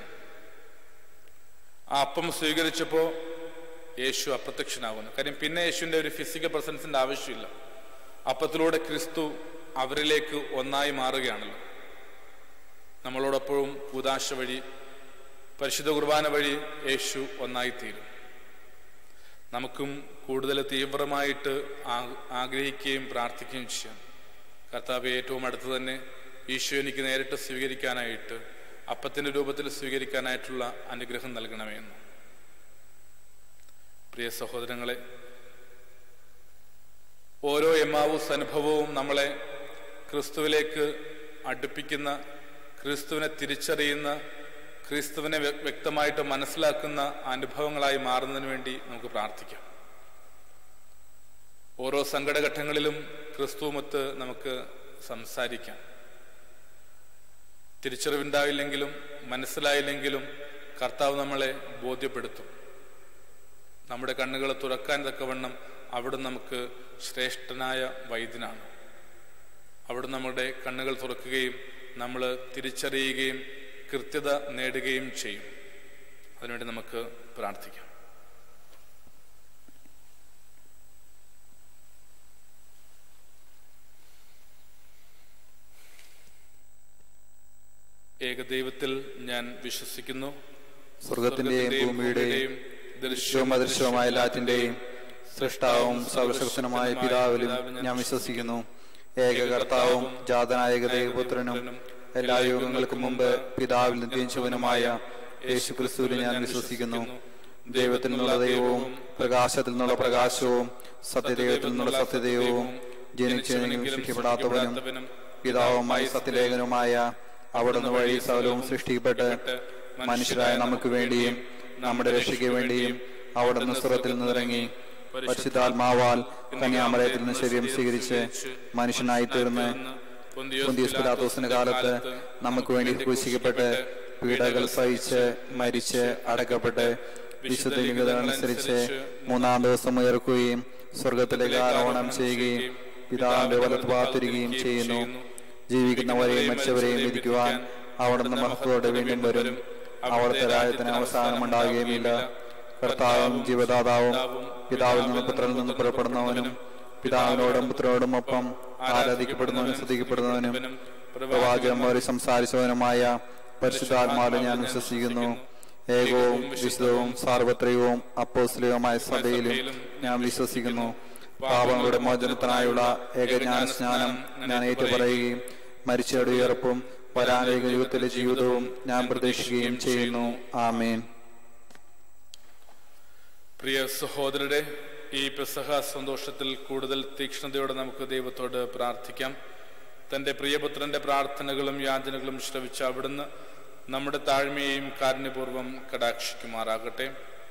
Speaker 2: ആ അപ്പം സ്വീകരിച്ചപ്പോ യേശു അപ്രത്യക്ഷനാകുന്നു കാര്യം പിന്നെ യേശുവിന്റെ ഒരു ഫിസിക്കൽ പ്രസൻസിന്റെ ആവശ്യമില്ല അപ്പത്തിലൂടെ ക്രിസ്തു അവരിലേക്ക് ഒന്നായി മാറുകയാണല്ലോ നമ്മളോടൊപ്പവും കൂതാശ വഴി പരിശുദ്ധ കുർബാന വഴി യേശു ഒന്നായി തീരും നമുക്കും കൂടുതൽ തീവ്രമായിട്ട് ആ- ആഗ്രഹിക്കുകയും പ്രാർത്ഥിക്കുകയും ചെയ്യാം കർത്താവ് ഏറ്റവും അടുത്ത് തന്നെ ഈശോ എനിക്ക് നേരിട്ട് സ്വീകരിക്കാനായിട്ട് അപ്പത്തിന്റെ രൂപത്തിൽ സ്വീകരിക്കാനായിട്ടുള്ള അനുഗ്രഹം നൽകണമെന്ന് പ്രിയ സഹോദരങ്ങളെ ഓരോ എമാവൂസ് അനുഭവവും നമ്മളെ ക്രിസ്തുവിലേക്ക് അടുപ്പിക്കുന്ന ക്രിസ്തുവിനെ തിരിച്ചറിയുന്ന ക്രിസ്തുവിനെ വ്യ- വ്യക്തമായിട്ട് മനസ്സിലാക്കുന്ന അനുഭവങ്ങളായി മാറുന്നതിന് വേണ്ടി നമുക്ക് പ്രാർത്ഥിക്കാം ഓരോ സങ്കടഘട്ടങ്ങളിലും ക്രിസ്തുവുമൊത്ത് നമുക്ക് സംസാരിക്കാം തിരിച്ചറിവുണ്ടായില്ലെങ്കിലും മനസ്സിലായില്ലെങ്കിലും കർത്താവ് നമ്മളെ ബോധ്യപ്പെടുത്തും നമ്മുടെ കണ്ണുകൾ തുറക്കാൻ തക്കവണ്ണം അവിടെ നമുക്ക് ശ്രേഷ്ഠനായ വൈദ്യനാണ് അവിടെ നമ്മുടെ കണ്ണുകൾ തുറക്കുകയും നമ്മൾ തിരിച്ചറിയുകയും കൃത്യത നേടുകയും ചെയ്യും അതിനുവേണ്ടി നമുക്ക് പ്രാർത്ഥിക്കാം ഏകദൈവത്തിൽ ഞാൻ വിശ്വസിക്കുന്നു
Speaker 1: സ്വർഗത്തിന്റെയും ഭൂമിയുടെയും ദൃശ്യവും അദൃശ്യവുമായ എല്ലാറ്റിന്റെയും സൃഷ്ടാവും സർവശക്തനുമായ പിതാവിലും ഞാൻ വിശ്വസിക്കുന്നു ഏക കർത്താവും ജാതനായ ദൈവപുത്രനും എല്ലാ യുഗങ്ങൾക്കും മുമ്പ് പിതാവിൽ നിത്യശുവനുമായ യേശു ക്രിസ്തുവിൽ ഞാൻ വിശ്വസിക്കുന്നു ദൈവത്തിൽ നിന്നുള്ള ദൈവവും പ്രകാശത്തിൽ നിന്നുള്ള പ്രകാശവും സത്യദൈവത്തിൽ നിന്നുള്ള സത്യദൈവവും ജനിച്ചവനും സൃഷ്ടിക്കപ്പെടാത്തവനും പിതാവുമായി സത്യലേഖനുമായ അവിടുന്ന് വഴി സകലവും സൃഷ്ടിക്കപ്പെട്ട് മനുഷ്യരായ നമുക്ക് വേണ്ടിയും നമ്മുടെ രക്ഷയ്ക്ക് വേണ്ടിയും അവിടുന്ന് സ്വർഗത്തിൽ നിന്ന് ഇറങ്ങി പരിശുദ്ധാത്മാവാൽ കന്യാമലയത്തിൽ നിന്ന് ശരീരം സ്വീകരിച്ച് മനുഷ്യനായി തീർന്ന് പൊന്തിയസ് പിലാത്തോസിന്റെ കാലത്ത് നമുക്ക് വേണ്ടി ക്രൂശിക്കപ്പെട്ട് പീഡകൾ സഹിച്ച് മരിച്ച് അടക്കപ്പെട്ട് വിശുദ്ധ ലിഖിത അനുസരിച്ച് മൂന്നാം ദിവസം ഉയർക്കുകയും സ്വർഗത്തിലേക്ക് ആരോഹണം ചെയ്യുകയും പിതാവിന്റെ വലത്ത് പാത്തിരിക്കുകയും ചെയ്യുന്നു ജീവിക്കുന്നവരെയും മരിച്ചവരെയും വിധിക്കുവാൻ അവിടുന്ന് മഹത്വത്തോടെ വീണ്ടും വരും അവിടുത്തെ രാജ്യത്തിന് അവസാനം ഉണ്ടാകുകയുമില്ല കർത്താവും ജീവദാതാവും പിതാവിൽ നിന്ന് പുത്രനിൽ നിന്ന് പുറപ്പെടുന്നവനും പിതാവിനോടും പുത്രനോടും ഒപ്പം ആരാധിക്കപ്പെടുന്നവനും ശ്രദ്ധിക്കപ്പെടുന്നവനും പ്രവാചകന്മാരെ സംസാരിച്ചവനുമായ പരിശുദ്ധാത്മാവിനെ ഞാൻ വിശ്വസിക്കുന്നു ഏകവും വിശുദ്ധവും സാർവത്രികവും അപ്പോസ്ലികവുമായ സഭയിലും ഞാൻ വിശ്വസിക്കുന്നു പാപങ്ങളുടെ മോചനത്തിനായുള്ള ഏകജ്ഞാന സ്നാനം ഞാൻ ഏറ്റുപറയുകയും മരിച്ചയുടെ ഉയർപ്പും വരാനേക യുഗത്തിലെ ജീവിതവും ഞാൻ പ്രതീക്ഷിക്കുകയും ചെയ്യുന്നു ആമേൻ
Speaker 2: പ്രിയ സഹോദരരെ ഈ പെസഹ സന്തോഷത്തിൽ കൂടുതൽ തീക്ഷ്ണതയോടെ നമുക്ക് ദൈവത്തോട് പ്രാർത്ഥിക്കാം തന്റെ പ്രിയപുത്രന്റെ പ്രാർത്ഥനകളും യാചനകളും ശ്രവിച്ച അവിടുന്ന് നമ്മുടെ താഴ്മയെയും കാരുണ്യപൂർവ്വം കടാക്ഷിക്കുമാറാകട്ടെ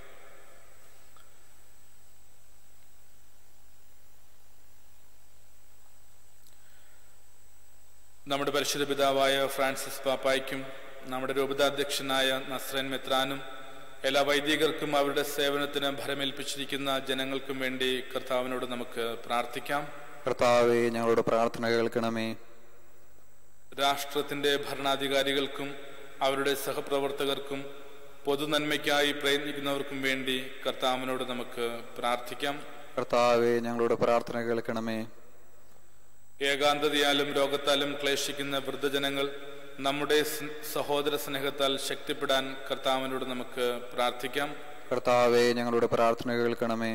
Speaker 2: നമ്മുടെ പരിശുദ്ധ പിതാവായ ഫ്രാൻസിസ് പാപ്പായ്ക്കും നമ്മുടെ രൂപതാധ്യക്ഷനായ നസ്രൻ മെത്രാനും എല്ലാ വൈദികർക്കും അവരുടെ സേവനത്തിന് ഭരമേൽപ്പിച്ചിരിക്കുന്ന ജനങ്ങൾക്കും വേണ്ടി കർത്താവിനോട് നമുക്ക് പ്രാർത്ഥിക്കാം
Speaker 1: കർത്താവെ ഞങ്ങളുടെ പ്രാർത്ഥന കേൾക്കണമേ
Speaker 2: രാഷ്ട്രത്തിന്റെ ഭരണാധികാരികൾക്കും അവരുടെ സഹപ്രവർത്തകർക്കും പൊതുനന്മയ്ക്കായി പ്രയത്നിക്കുന്നവർക്കും വേണ്ടി കർത്താവിനോട് നമുക്ക് പ്രാർത്ഥിക്കാം
Speaker 1: കർത്താവെ ഞങ്ങളുടെ പ്രാർത്ഥന കേൾക്കണമേ
Speaker 2: ഏകാന്തതയാലും രോഗത്താലും ക്ലേശിക്കുന്ന വൃദ്ധജനങ്ങൾ നമ്മുടെ സ് സഹോദര സ്നേഹത്താൽ ശക്തിപ്പെടാൻ കർത്താവിനോട് നമുക്ക് പ്രാർത്ഥിക്കാം
Speaker 1: കർത്താവെ ഞങ്ങളുടെ പ്രാർത്ഥന കേൾക്കണമേ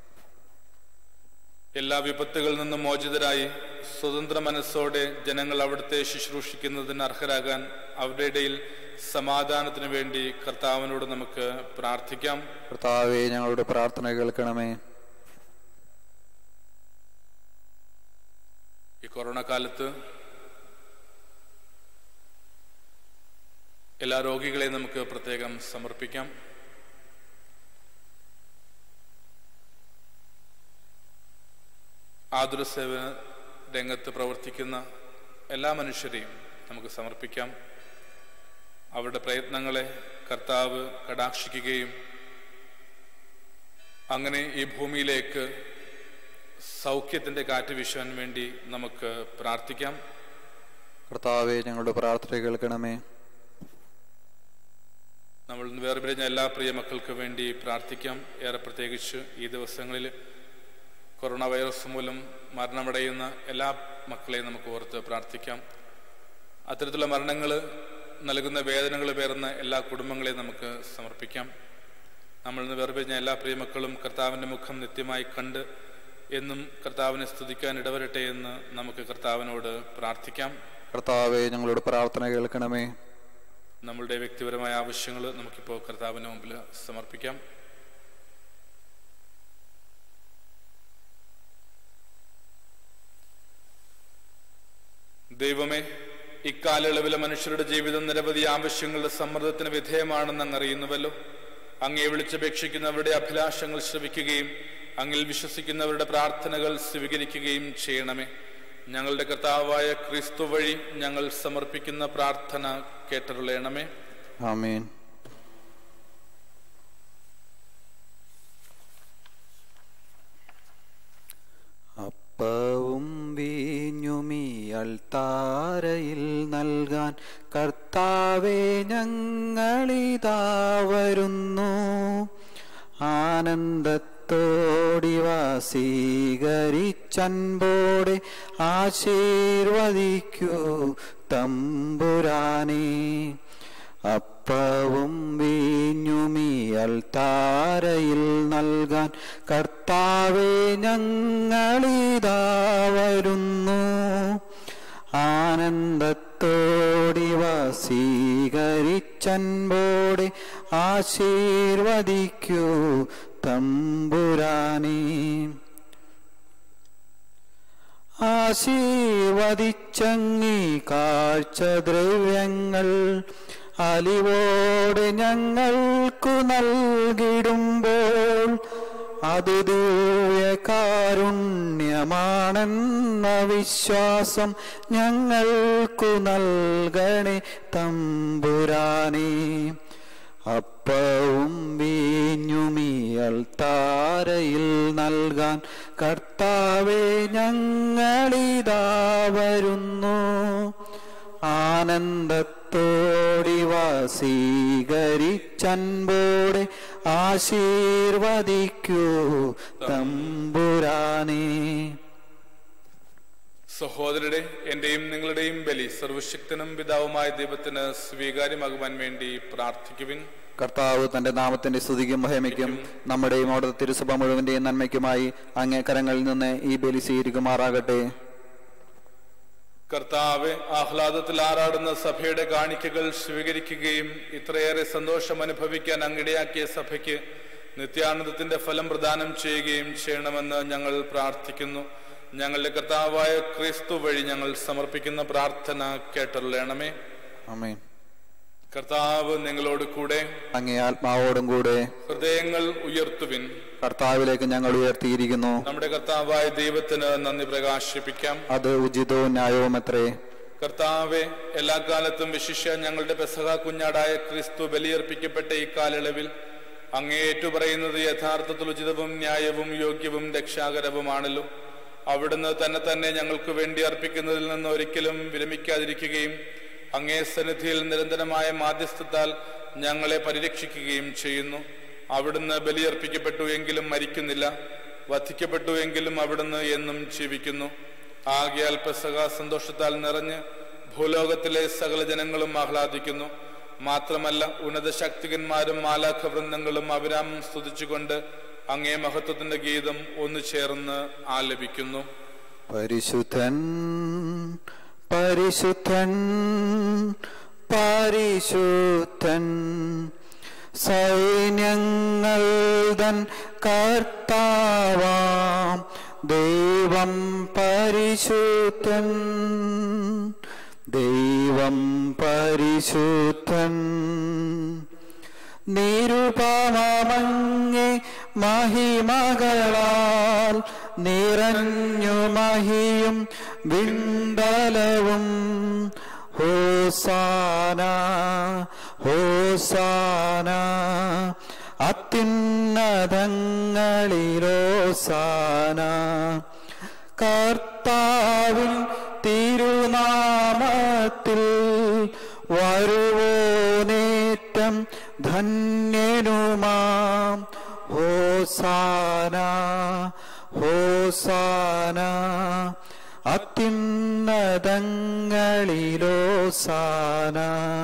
Speaker 2: എല്ലാ വിപത്തുകളിൽ നിന്നും മോചിതരായി സ്വതന്ത്ര മനസ്സോടെ ജനങ്ങൾ അവിടുത്തെ ശുശ്രൂഷിക്കുന്നതിന് അർഹരാകാൻ അവരുടെ ഇടയിൽ സമാധാനത്തിനു വേണ്ടി കർത്താവിനോട് നമുക്ക് പ്രാർത്ഥിക്കാം
Speaker 1: കർത്താവെ ഞങ്ങളുടെ പ്രാർത്ഥന കേൾക്കണമേ
Speaker 2: ഈ കൊറോണ കാലത്ത് എല്ലാ രോഗികളെയും നമുക്ക് പ്രത്യേകം സമർപ്പിക്കാം ആതുര സേവന രംഗത്ത് പ്രവർത്തിക്കുന്ന എല്ലാ മനുഷ്യരെയും നമുക്ക് സമർപ്പിക്കാം അവരുടെ പ്രയത്നങ്ങളെ കർത്താവ് കടാക്ഷിക്കുകയും അങ്ങനെ ഈ ഭൂമിയിലേക്ക് സൗഖ്യത്തിന്റെ കാറ്റ് വീശാൻ വേണ്ടി നമുക്ക് പ്രാർത്ഥിക്കാം
Speaker 1: കർത്താവെ ഞങ്ങളുടെ പ്രാർത്ഥന കേൾക്കണമേ
Speaker 2: നമ്മൾ ഇന്ന് വേർപിരിഞ്ഞ എല്ലാ പ്രിയ മക്കൾക്ക് വേണ്ടി പ്രാർത്ഥിക്കാം ഏറെ പ്രത്യേകിച്ച് ഈ ദിവസങ്ങളിൽ കൊറോണ വൈറസ് മൂലം മരണമടയുന്ന എല്ലാ മക്കളെയും നമുക്ക് ഓർത്ത് പ്രാർത്ഥിക്കാം അത്തരത്തിലുള്ള മരണങ്ങൾ നൽകുന്ന വേദനകൾ പേറുന്ന എല്ലാ കുടുംബങ്ങളെയും നമുക്ക് സമർപ്പിക്കാം നമ്മൾ ഇന്ന് വേർപിരിഞ്ഞ എല്ലാ പ്രിയമക്കളും കർത്താവിൻ്റെ മുഖം നിത്യമായി കണ്ട് എന്നും കർത്താവിനെ സ്തുതിക്കാൻ ഇടവരട്ടെ എന്ന് നമുക്ക് കർത്താവിനോട് പ്രാർത്ഥിക്കാം
Speaker 1: കർത്താവെ ഞങ്ങളുടെ പ്രാർത്ഥന കേൾക്കണമേ
Speaker 2: നമ്മളുടെ വ്യക്തിപരമായ ആവശ്യങ്ങൾ നമുക്കിപ്പോൾ കർത്താവിന് മുമ്പിൽ സമർപ്പിക്കാം ദൈവമേ ഇക്കാലയളവിലെ മനുഷ്യരുടെ ജീവിതം നിരവധി ആവശ്യങ്ങളുടെ സമ്മർദ്ദത്തിന് വിധേയമാണെന്ന് അങ്ങ് അറിയുന്നുവല്ലോ അങ്ങേ വിളിച്ചപേക്ഷിക്കുന്നവരുടെ അഭിലാഷങ്ങൾ ശ്രവിക്കുകയും അങ്ങിൽ വിശ്വസിക്കുന്നവരുടെ പ്രാർത്ഥനകൾ സ്വീകരിക്കുകയും ചെയ്യണമേ ഞങ്ങളുടെ കർത്താവായ ക്രിസ്തു വഴി ഞങ്ങൾ സമർപ്പിക്കുന്ന പ്രാർത്ഥന കേട്ടരുളയണമേ
Speaker 1: ആമേൻ അപ്പവും വീഞ്ഞുമീ അൾത്താരയിൽ നൽകാൻ കർത്താവെ ഞങ്ങളിതാ വരുന്നു ആനന്ദത്തോടിവ സ്വീകരിച്ചൻപോടെ ആശീർവദിക്കൂ തമ്പുരാനേ അപ്പവും വീഞ്ഞുമീ അൽത്താരയിൽ നൽകാൻ കർത്താവെ ഞങ്ങളിതാ വരുന്നു ആനന്ദത്തോടിവ സ്വീകരിച്ചൻപോടെ ആശീർവദിക്കൂ തമ്പുരാനേ ആശീർവദിച്ചങ്ങി കാഴ്ചദ്രവ്യങ്ങൾ അലിവോടെ ഞങ്ങൾക്കു നൽകിടുമ്പോൾ അത് കാരുണ്യമാണെന്ന വിശ്വാസം ഞങ്ങൾക്കു നൽകണേ തമ്പുരാനേ അപ്പവും വീഞ്ഞുമിയൽ താരയിൽ നൽകാൻ കർത്താവെ ഞങ്ങളിതാ വരുന്നു ആനന്ദത്തോടി വസീകരിച്ചൻപോടെ ആശീർവദിക്കൂ തമ്പുരാനേ
Speaker 2: സഹോദരരെ എന്റെയും നിങ്ങളുടെയും ബലി സർവശക്തനും പിതാവുമായ ദൈവത്തിന് സ്വീകാര്യമാകുവാൻ വേണ്ടി പ്രാർത്ഥിക്കുവിൻ
Speaker 1: കർത്താവ് തന്റെ നാമത്തിന്റെ സ്തുതിക്കും മഹിമയ്ക്കും നമ്മുടെയും അവിടുത്തെ തിരുസഭ മുഴുവന്റെയും നന്മയ്ക്കുമായി അങ്ങേ കരങ്ങളിൽ നിന്ന് ഈ ബലി സ്വീകരിക്കുമാറാകട്ടെ
Speaker 2: കർത്താവ് ആഹ്ലാദത്തിൽ ആറാടുന്ന സഭയുടെ കാണിക്കകൾ സ്വീകരിക്കുകയും ഇത്രയേറെ സന്തോഷം അനുഭവിക്കാൻ അങ്ങിടയാക്കിയ സഭയ്ക്ക് നിത്യാനന്ദത്തിന്റെ ഫലം പ്രദാനം ചെയ്യുകയും ചെയ്യണമെന്ന് ഞങ്ങൾ പ്രാർത്ഥിക്കുന്നു ഞങ്ങളുടെ കർത്താവായ ക്രിസ്തു വഴി ഞങ്ങൾ സമർപ്പിക്കുന്ന പ്രാർത്ഥന കേട്ടറിയണമേ
Speaker 1: ആമേൻ
Speaker 2: കർത്താവ് നിങ്ങളോട് കൂടെ
Speaker 1: അങ്ങേ ആത്മാവോടും കൂടെ
Speaker 2: ഹൃദയങ്ങൾ ഉയർത്തുവിൻ
Speaker 1: കർത്താവിലേക്ക് ഞങ്ങൾ ഉയർത്തിയിരിക്കുന്നു
Speaker 2: നമ്മുടെ കർത്താവായ ദൈവത്തിന് നന്ദി പ്രകാശിപ്പിക്കാം
Speaker 1: അത് ഉചിതവും ന്യായവും എത്രേ
Speaker 2: കർത്താവെ എല്ലാ കാലത്തും വിശിഷ്യ ഞങ്ങളുടെ പെസഹ കുഞ്ഞാടായ ക്രിസ്തു ബലിയർപ്പിക്കപ്പെട്ട ഈ കാലയളവിൽ അങ്ങേ ഏറ്റുപറയുന്നത് യഥാർത്ഥത്തിൽ ഉചിതവും ന്യായവും യോഗ്യവും രക്ഷാകരവുമാണല്ലോ അവിടുന്ന് തന്നെ തന്നെ ഞങ്ങൾക്ക് വേണ്ടി അർപ്പിക്കുന്നതിൽ നിന്ന് ഒരിക്കലും വിരമിക്കാതിരിക്കുകയും അങ്ങേ സന്നിധിയിൽ നിരന്തരമായ മാധ്യസ്ഥത്താൽ ഞങ്ങളെ പരിരക്ഷിക്കുകയും ചെയ്യുന്നു അവിടുന്ന് ബലിയർപ്പിക്കപ്പെട്ടു എങ്കിലും മരിക്കുന്നില്ല വധിക്കപ്പെട്ടു എങ്കിലും അവിടുന്ന് എന്നും ജീവിക്കുന്നു ആകയാൽ പെസക സന്തോഷത്താൽ നിറഞ്ഞ് ഭൂലോകത്തിലെ സകല ജനങ്ങളും ആഹ്ലാദിക്കുന്നു മാത്രമല്ല ഉന്നത ശക്തികന്മാരും മാലാഖ വൃന്ദങ്ങളും അവിരാമം സ്തുതിച്ചുകൊണ്ട് അങ്ങേ മഹത്വത്തിന്റെ ഗീതം ഒന്നു ചേർന്ന് ആലപിക്കുന്നു
Speaker 1: പരിശുദ്ധൻ പരിശുദ്ധൻ പരിശുദ്ധൻ സൈന്യങ്ങൾ തൻ കർത്താവാം ദൈവം പരിശുദ്ധൻ ദൈവം പരിശുദ്ധൻ നിരുപമങ്ങെ മഹിമകളാൽ നിറഞ്ഞു മഹിയും വിണ്ടലവും ഹോസാന ഹോസാന അത്യുന്നതങ്ങളിലോസാന കർത്താവിൻ തിരുനാമത്തിൽ വരുവോനേറ്റം ധന്യനുമാം ഹോസാന ഹോസാന അത്യുന്നതങ്ങളിലോസാന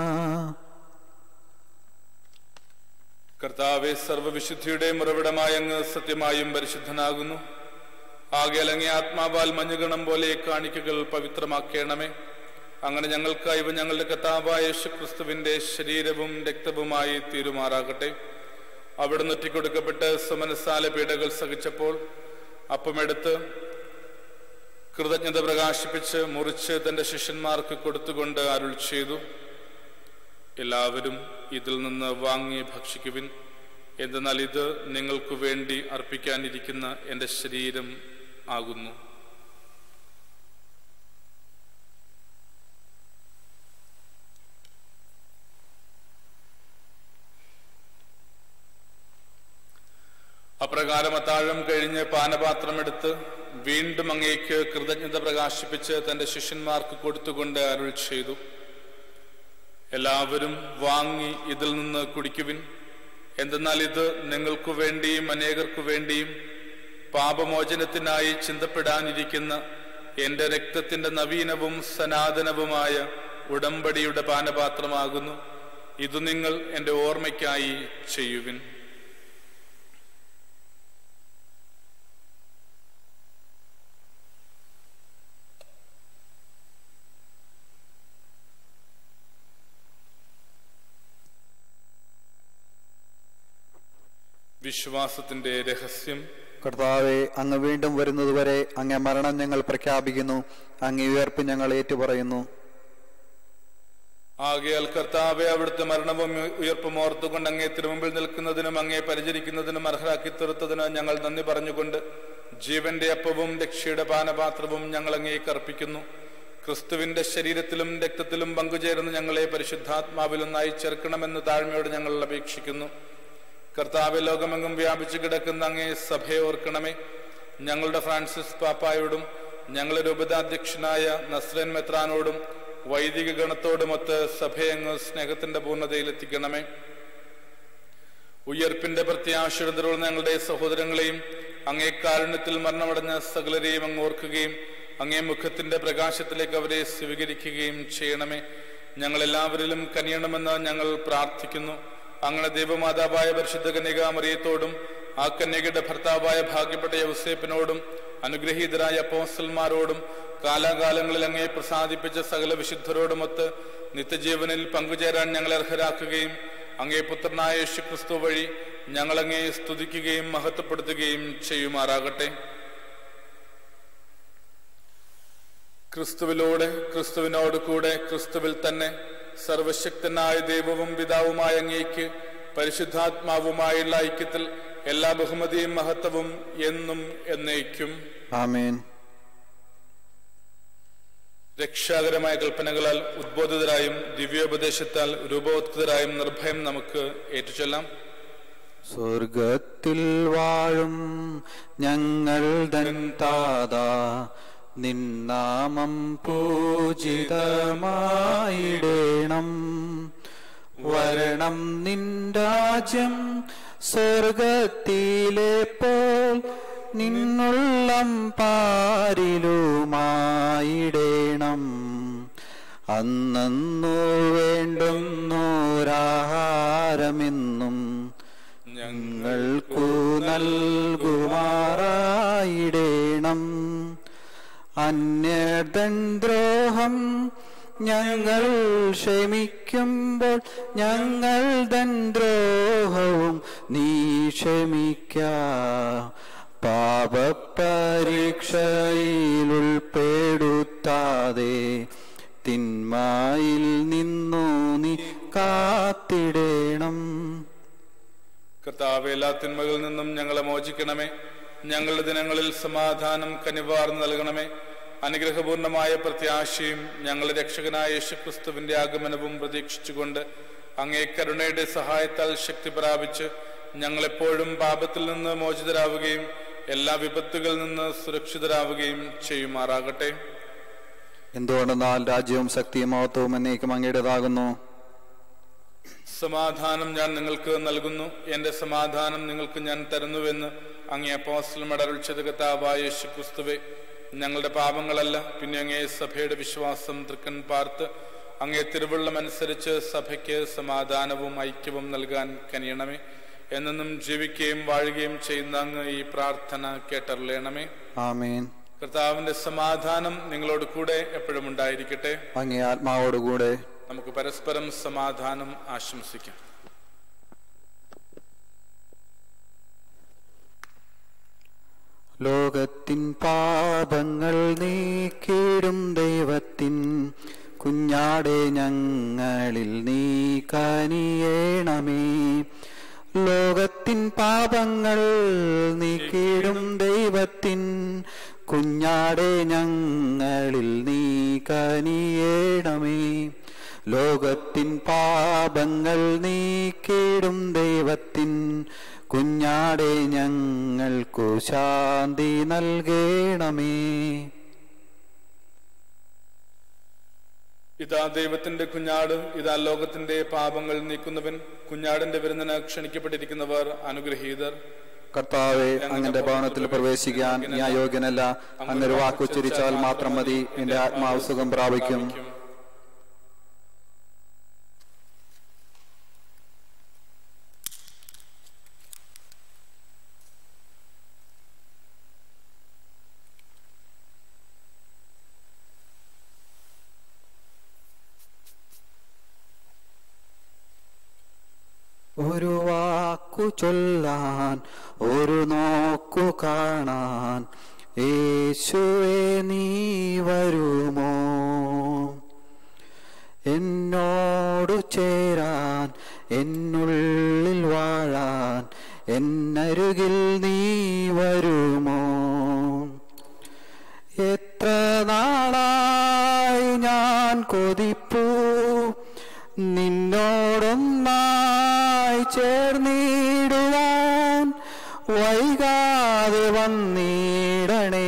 Speaker 2: കർത്താവെ സർവവിശുദ്ധിയുടെ ഉറവിടമായ അങ്ങ് സത്യമായും പരിശുദ്ധനാകുന്നു ആകയാൽ അങ്ങേ ആത്മാവാൽ മഞ്ഞുകണം പോലെ ഈ കാണിക്കകൾ പവിത്രമാക്കേണമേ അങ്ങനെ ഞങ്ങൾക്കായി ഇവ ഞങ്ങളുടെ കർത്താവായ യേശുക്രിസ്തുവിന്റെ ശരീരവും രക്തവുമായി തീരുമാറാകട്ടെ അവിടുന്ന് ഒറ്റിക്കൊടുക്കപ്പെട്ട് സുമനസാല പീഡകൾ സഹിച്ചപ്പോൾ അപ്പമെടുത്ത് കൃതജ്ഞത പ്രകാശിപ്പിച്ച് മുറിച്ച് തന്റെ ശിഷ്യന്മാർക്ക് കൊടുത്തുകൊണ്ട് അരുൾ ചെയ്തു എല്ലാവരും ഇതിൽ നിന്ന് വാങ്ങി ഭക്ഷിക്കുവിൻ എന്തെന്നാൽ ഇത് നിങ്ങൾക്ക് വേണ്ടി അർപ്പിക്കാനിരിക്കുന്ന എൻ്റെ ശരീരം ആകുന്നു അപ്രകാരം അത്താഴം കഴിഞ്ഞ് പാനപാത്രമെടുത്ത് വീണ്ടും അങ്ങേക്ക് കൃതജ്ഞത പ്രകാശിപ്പിച്ച് തന്റെ ശിഷ്യന്മാർക്ക് കൊടുത്തുകൊണ്ട് അരുൾ ചെയ്തു എല്ലാവരും വാങ്ങി ഇതിൽ നിന്ന് കുടിക്കുവിൻ എന്തെന്നാൽ ഇത് നിങ്ങൾക്കു വേണ്ടിയും അനേകർക്കു വേണ്ടിയും പാപമോചനത്തിനായി ചിന്തപ്പെടാനിരിക്കുന്ന എന്റെ രക്തത്തിന്റെ നവീനവും സനാതനവുമായ ഉടമ്പടിയുടെ പാനപാത്രമാകുന്നു ഇത് നിങ്ങൾ എന്റെ ഓർമ്മയ്ക്കായി ചെയ്യുവിൻ വിശ്വാസത്തിന്റെ രഹസ്യം
Speaker 1: കർത്താവെ അങ്ങ് വീണ്ടും വരുന്നതുവരെ അങ്ങേ മരണം ഞങ്ങൾ പ്രഖ്യാപിക്കുന്നു അങ്ങേ ഉയർപ്പ് ഞങ്ങൾ ഏറ്റുപറയുന്നു
Speaker 2: ആകയാൽ കർത്താവെ അവിടുത്തെ മരണവും ഉയർപ്പും ഓർത്തുകൊണ്ട് അങ്ങേ തിരുമുമ്പിൽ നിൽക്കുന്നതിനും അങ്ങേ പരിചരിക്കുന്നതിനും അർഹരാക്കി തീർത്തതിന് ഞങ്ങൾ നന്ദി പറഞ്ഞുകൊണ്ട് ജീവന്റെ അപ്പവും രക്ഷയുടെ പാനപാത്രവും ഞങ്ങൾ അങ്ങേക്ക് അർപ്പിക്കുന്നു ക്രിസ്തുവിന്റെ ശരീരത്തിലും രക്തത്തിലും പങ്കുചേർന്ന് ഞങ്ങളെ പരിശുദ്ധാത്മാവിലൊന്നായി ചേർക്കണമെന്ന് താഴ്മയോട് ഞങ്ങൾ അപേക്ഷിക്കുന്നു കർത്താവ് ലോകമെങ്ങും വ്യാപിച്ചു കിടക്കുന്ന അങ്ങേ സഭയെ ഓർക്കണമേ ഞങ്ങളുടെ ഫ്രാൻസിസ് പാപ്പായോടും ഞങ്ങളുടെ ഉപതാധ്യക്ഷനായ നസ്രൻ മെത്രാനോടും വൈദിക ഗണത്തോടുമൊത്ത് സഭയെ അങ്ങ് സ്നേഹത്തിന്റെ പൂർണ്ണതയിലെത്തിക്കണമേ ഉയർപ്പിന്റെ പ്രത്യാശയുടെ ഞങ്ങളുടെ സഹോദരങ്ങളെയും അങ്ങേ കാരുണ്യത്തിൽ മരണമടഞ്ഞ സകലരെയും അങ്ങ് ഓർക്കുകയും അങ്ങേ മുഖത്തിന്റെ പ്രകാശത്തിലേക്ക് അവരെ സ്വീകരിക്കുകയും ചെയ്യണമേ ഞങ്ങൾ എല്ലാവരിലും കനിയണമെന്ന് ഞങ്ങൾ പ്രാർത്ഥിക്കുന്നു അങ്ങനെ ദൈവമാതാവായ പരിശുദ്ധ കന്യകാമറിയത്തോടും ആ കന്യകയുടെ ഭർത്താവായ ഭാഗ്യപ്പെട്ട യൗസേപ്പിനോടും അനുഗ്രഹീതരായ അപ്പോസ്റ്റൽമാരോടും കാലാകാലങ്ങളിൽ അങ്ങേ പ്രസാദിപ്പിച്ച സകല വിശുദ്ധരോടുമൊത്ത് നിത്യജീവനിൽ പങ്കുചേരാൻ ഞങ്ങളെ അർഹരാക്കുകയും അങ്ങേ പുത്രനായ യേശു ക്രിസ്തു വഴി ഞങ്ങളങ്ങേ സ്തുതിക്കുകയും മഹത്വപ്പെടുത്തുകയും ചെയ്യുമാറാകട്ടെ ക്രിസ്തുവിലൂടെ ക്രിസ്തുവിനോട് കൂടെ ക്രിസ്തുവിൽ തന്നെ സർവശക്തനായ ദൈവവും പിതാവുമായ അങ്ങേക്ക് പരിശുദ്ധാത്മാവുമായുള്ള ഐക്യത്തിൽ എല്ലാ ബഹുമതിയും മഹത്വവും എന്നും എന്നേക്കും
Speaker 1: ആമേൻ
Speaker 2: രക്ഷാകരമായ കൽപ്പനകളാൽ ഉദ്ബോധിതരായും ദിവ്യോപദേശത്താൽ രൂപോത്കൃതരായും നിർഭയം നമുക്ക് ഏറ്റുചൊല്ലാം
Speaker 1: സ്വർഗത്തിൽ വാഴും ഞങ്ങൾ തൻ താതാ നിന്നാമം പൂജിതമായിടേണം വരണം നിൻ രാജ്യം സ്വർഗത്തിലെ പോൽ നിന്നുള്ളം പാരിലുമായിടേണം അന്നു വേണ്ടുന്നോരാഹാരമെന്നും ഞങ്ങൾക്കു നൽകുമാറായിടേണം അന്യർദ്ദൻ ദ്രോഹം ഞങ്ങൾ ക്ഷമിക്കുമ്പോൾ ഞങ്ങൾ തൻ ദ്രോഹവും നീ ക്ഷമിക്ക പാപപരീക്ഷയിൽ ഉൾപ്പെടുത്താതെ തിന്മായിൽ നിന്നു നീ കാത്തിടേണം
Speaker 2: കർത്താവ് എല്ലാ തിന്മകളിൽ നിന്നും ഞങ്ങളെ മോചിക്കണമേ ഞങ്ങളുടെ ദിനങ്ങളിൽ സമാധാനം കനിവാർന്ന് നൽകണമേ അനുഗ്രഹപൂർണമായ പ്രത്യാശയും ഞങ്ങളുടെ രക്ഷകനായ യേശുക്രിസ്തുവിന്റെ ആഗമനവും പ്രതീക്ഷിച്ചുകൊണ്ട് അങ്ങേ കരുണയുടെ സഹായത്താൽ ശക്തി പ്രാപിച്ച് ഞങ്ങളെപ്പോഴും പാപത്തിൽ നിന്ന് മോചിതരാവുകയും എല്ലാ വിപത്തുകളിൽ നിന്ന് സുരക്ഷിതരാവുകയും ചെയ്യുമാറാകട്ടെ
Speaker 1: എന്തുകൊണ്ടെന്നാൽ രാജ്യവും ശക്തിയും മഹത്വവും എന്നേക്കും അങ്ങയുടേതാകുന്നു
Speaker 2: സമാധാനം ഞാൻ നിങ്ങൾക്ക് നൽകുന്നു എന്റെ സമാധാനം നിങ്ങൾക്ക് ഞാൻ തരുന്നുവെന്ന് അങ്ങേ അപ്പോസ്റ്റലും അടർച്ചത് കത്താവായ യേശു ക്രിസ്തുവെ ഞങ്ങളുടെ പാപങ്ങളല്ല പിന്നെ അങ്ങേ സഭയുടെ വിശ്വാസം തൃക്കൻ പാർത്ത് അങ്ങേ തിരുവള്ളം അനുസരിച്ച് സഭയ്ക്ക് സമാധാനവും ഐക്യവും നൽകാൻ കനിയണമേ എന്നെന്നും ജീവിക്കുകയും വാഴുകയും ചെയ്യുന്ന അങ്ങ് ഈ പ്രാർത്ഥന കേട്ടറിയണമേ
Speaker 1: ആമേൻ
Speaker 2: കർത്താവിന്റെ സമാധാനം നിങ്ങളോട് കൂടെ എപ്പോഴും ഉണ്ടായിരിക്കട്ടെ
Speaker 1: അങ്ങേ ആത്മാവോടുകൂടെ
Speaker 2: നമുക്ക് പരസ്പരം സമാധാനം ആശംസിക്കാം
Speaker 1: ലോകത്തിൻ പാപങ്ങൾ നീക്കിടും ദൈവത്തിൻ കുഞ്ഞാടെ ഞങ്ങളിൽ നീ കനിയേണമേ ലോകത്തിൻ പാപങ്ങൾ നീക്കിടും ദൈവത്തിൻ കുഞ്ഞാടെ ഞങ്ങളിൽ നീ കനിയേണമേ ലോകത്തിൻ പാപങ്ങൾ നീക്കിടും ദൈവത്തിൻ കുഞ്ഞാടെ ഞങ്ങൾക്കു ശാന്തി നൽകണമേ
Speaker 2: ഇതാ ദൈവത്തിന്റെ കുഞ്ഞാട് ഇതാ ലോകത്തിന്റെ പാപങ്ങൾ നീക്കുന്നവൻ കുഞ്ഞാടിന്റെ വിരുന്നിന് ക്ഷണിക്കപ്പെട്ടിരിക്കുന്നവർ അനുഗ്രഹീതർ
Speaker 1: കർത്താവെ അങ്ങന്റെ ഭവനത്തിൽ പ്രവേശിക്കാൻ ഞാൻ യോഗ്യനല്ല അങ്ങൊരു വാക്കുച്ചരിച്ചാൽ മാത്രം മതി എന്റെ ആത്മാവ് സുഖം പ്രാപിക്കും ഒരു വാക്കു ചൊല്ലാൻ ഒരു നോക്കു കാണാൻ യേശുവേ നീ വരുമോ എന്നോടു ചേരാൻ എന്നുള്ളിൽ വാഴാൻ എന്നരുകിൽ നീ വരുമോ എത്ര നാളായി ഞാൻ കൊതിപ്പൂ നിന്നോടൊന്നായി ചേർന്നിടുവാൻ വൈകാതെ വന്നിടണേ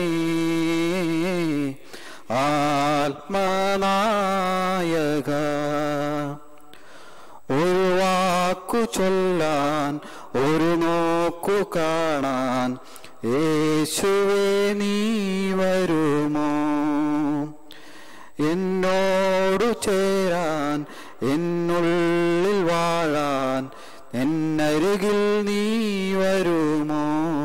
Speaker 1: ആത്മനായക ഒരു വാക്കു ചൊല്ലാൻ ഒരു നോക്കു കാണാൻ യേശുവേ നീ വരുമോ എന്നോടു ചേരാൻ എന്നുള്ളിൽ വാഴാൻ എന്നരുകിൽ നീ വരുമോ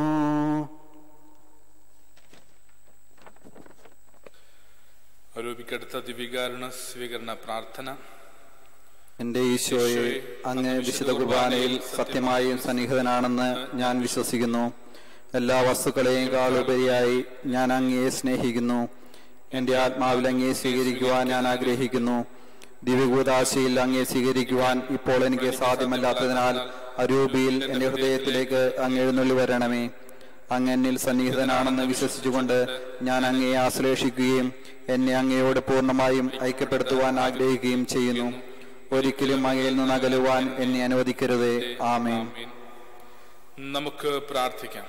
Speaker 2: അരൂപിക്കടുത്ത ദിവികാരുണ സ്വീകരണ പ്രാർത്ഥന
Speaker 1: എന്റെ ഈശോയെ അങ്ങ് വിശുദ്ധ കുർബാനയിൽ സത്യമായും സന്നിഹിതനാണെന്ന് ഞാൻ വിശ്വസിക്കുന്നു എല്ലാ വസ്തുക്കളെയും കാളുപരിയായി ഞാൻ അങ്ങയെ സ്നേഹിക്കുന്നു എന്റെ ആത്മാവിൽ അങ്ങയെ സ്വീകരിക്കുവാൻ ഞാൻ ആഗ്രഹിക്കുന്നു ദിവ്യകൂതാശയിൽ അങ്ങയെ സ്വീകരിക്കുവാൻ ഇപ്പോൾ എനിക്ക് സാധ്യമല്ലാത്തതിനാൽ അരൂപിയിൽ എന്റെ ഹൃദയത്തിലേക്ക് അങ്ങ് എഴുന്നള്ളി വരണമേ അങ്ങ് എന്നിൽ സന്നിഹിതനാണെന്ന് വിശ്വസിച്ചുകൊണ്ട് ഞാൻ അങ്ങയെ ആശ്ലേഷിക്കുകയും എന്നെ അങ്ങയോട് പൂർണ്ണമായും ഐക്യപ്പെടുത്തുവാൻ ആഗ്രഹിക്കുകയും ചെയ്യുന്നു ഒരിക്കലും അങ്ങയിൽ നിന്ന് അകലുവാൻ എന്നെ അനുവദിക്കരുതേ ആമേൻ
Speaker 2: ആമീൻ. നമുക്ക് പ്രാർത്ഥിക്കാം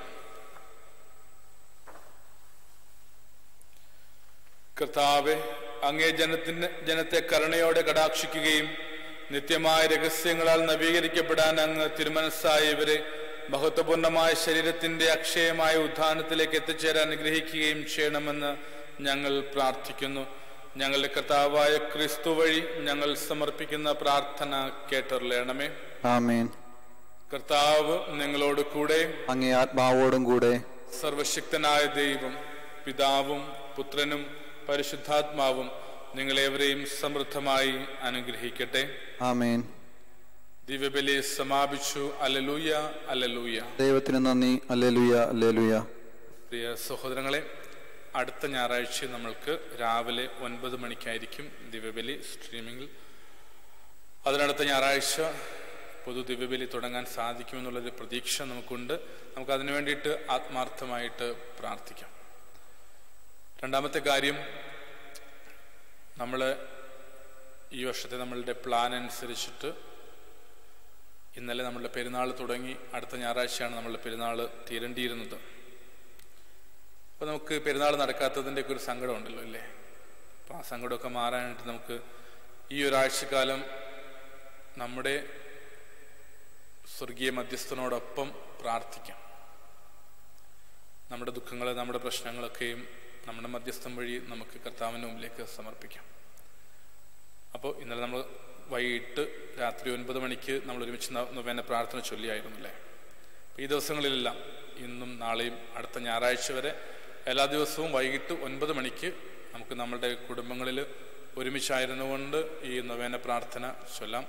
Speaker 2: കർത്താവെ അങ്ങേ ജനത്തിന് ജനത്തെ കരുണയോടെ കടാക്ഷിക്കുകയും നിത്യമായ രഹസ്യങ്ങളാൽ നവീകരിക്കപ്പെടാൻ അങ്ങ് തിരുമനസ്സായ ഇവരെ മഹത്വപൂർണമായ ശരീരത്തിന്റെ അക്ഷയമായ ഉത്ഥാനത്തിലേക്ക് എത്തിച്ചേരാൻ അനുഗ്രഹിക്കുകയും ചെയ്യണമെന്ന് ഞങ്ങൾ പ്രാർത്ഥിക്കുന്നു ഞങ്ങളുടെ കർത്താവായ ക്രിസ്തു വഴി ഞങ്ങൾ സമർപ്പിക്കുന്ന പ്രാർത്ഥന കേട്ടറിയണമേ
Speaker 1: ആമേൻ
Speaker 2: കർത്താവ് നിങ്ങളോട് കൂടെ
Speaker 1: അങ്ങേ ആത്മാവോടും കൂടെ
Speaker 2: സർവശക്തനായ ദൈവം പിതാവും പുത്രനും പരിശുദ്ധാത്മാവും നിങ്ങളേവരെയും സമൃദ്ധമായി അനുഗ്രഹിക്കട്ടെ
Speaker 1: ആമേൻ
Speaker 2: ദിവ്യബലി സമാപിച്ചു അലലൂയ അലലൂയ
Speaker 1: ദൈവത്തിന് നന്ദി അല്ലേലുയ അല്ലേലുയ
Speaker 2: പ്രിയ സഹോദരങ്ങളെ അടുത്ത ഞായറാഴ്ച നമ്മൾക്ക് രാവിലെ ഒൻപത് മണിക്കായിരിക്കും ദിവ്യബലി സ്ട്രീമിംഗിൽ അതിനടുത്ത ഞായറാഴ്ച പൊതു ദിവ്യബലി തുടങ്ങാൻ സാധിക്കുമെന്നുള്ളൊരു പ്രതീക്ഷ നമുക്കുണ്ട് നമുക്ക് അതിനു വേണ്ടിയിട്ട് ആത്മാർത്ഥമായിട്ട് പ്രാർത്ഥിക്കാം രണ്ടാമത്തെ കാര്യം നമ്മൾ ഈ വർഷത്തെ നമ്മളുടെ പ്ലാൻ അനുസരിച്ചിട്ട് ഇന്നലെ നമ്മളുടെ പെരുന്നാൾ തുടങ്ങി അടുത്ത ഞായറാഴ്ചയാണ് നമ്മളുടെ പെരുന്നാൾ തീരേണ്ടിയിരുന്നത് അപ്പോൾ നമുക്ക് പെരുന്നാൾ നടക്കാത്തതിൻ്റെയൊക്കെ ഒരു സങ്കടം ഉണ്ടല്ലോ അല്ലേ അപ്പോൾ ആ സങ്കടമൊക്കെ മാറാനായിട്ട് നമുക്ക് ഈ ഒരാഴ്ചക്കാലം നമ്മുടെ സ്വർഗീയ മധ്യസ്ഥനോടൊപ്പം പ്രാർത്ഥിക്കാം നമ്മുടെ ദുഃഖങ്ങളെ നമ്മുടെ പ്രശ്നങ്ങളൊക്കെയും നമ്മുടെ മധ്യസ്ഥം വഴി നമുക്ക് കർത്താവിൻ്റെ മുമ്പിലേക്ക് സമർപ്പിക്കാം അപ്പോൾ ഇന്നലെ നമ്മൾ വൈകിട്ട് രാത്രി ഒൻപത് മണിക്ക് നമ്മൾ ഒരുമിച്ച് നൊവേന പ്രാർത്ഥന ചൊല്ലിയായിരുന്നില്ലേ അപ്പോൾ ഈ ദിവസങ്ങളിലെല്ലാം ഇന്നും നാളെയും അടുത്ത ഞായറാഴ്ച വരെ എല്ലാ ദിവസവും വൈകിട്ട് ഒൻപത് മണിക്ക് നമുക്ക് നമ്മുടെ കുടുംബങ്ങളിൽ ഒരുമിച്ചായിരുന്നുകൊണ്ട് ഈ നൊവേന പ്രാർത്ഥന ചൊല്ലാം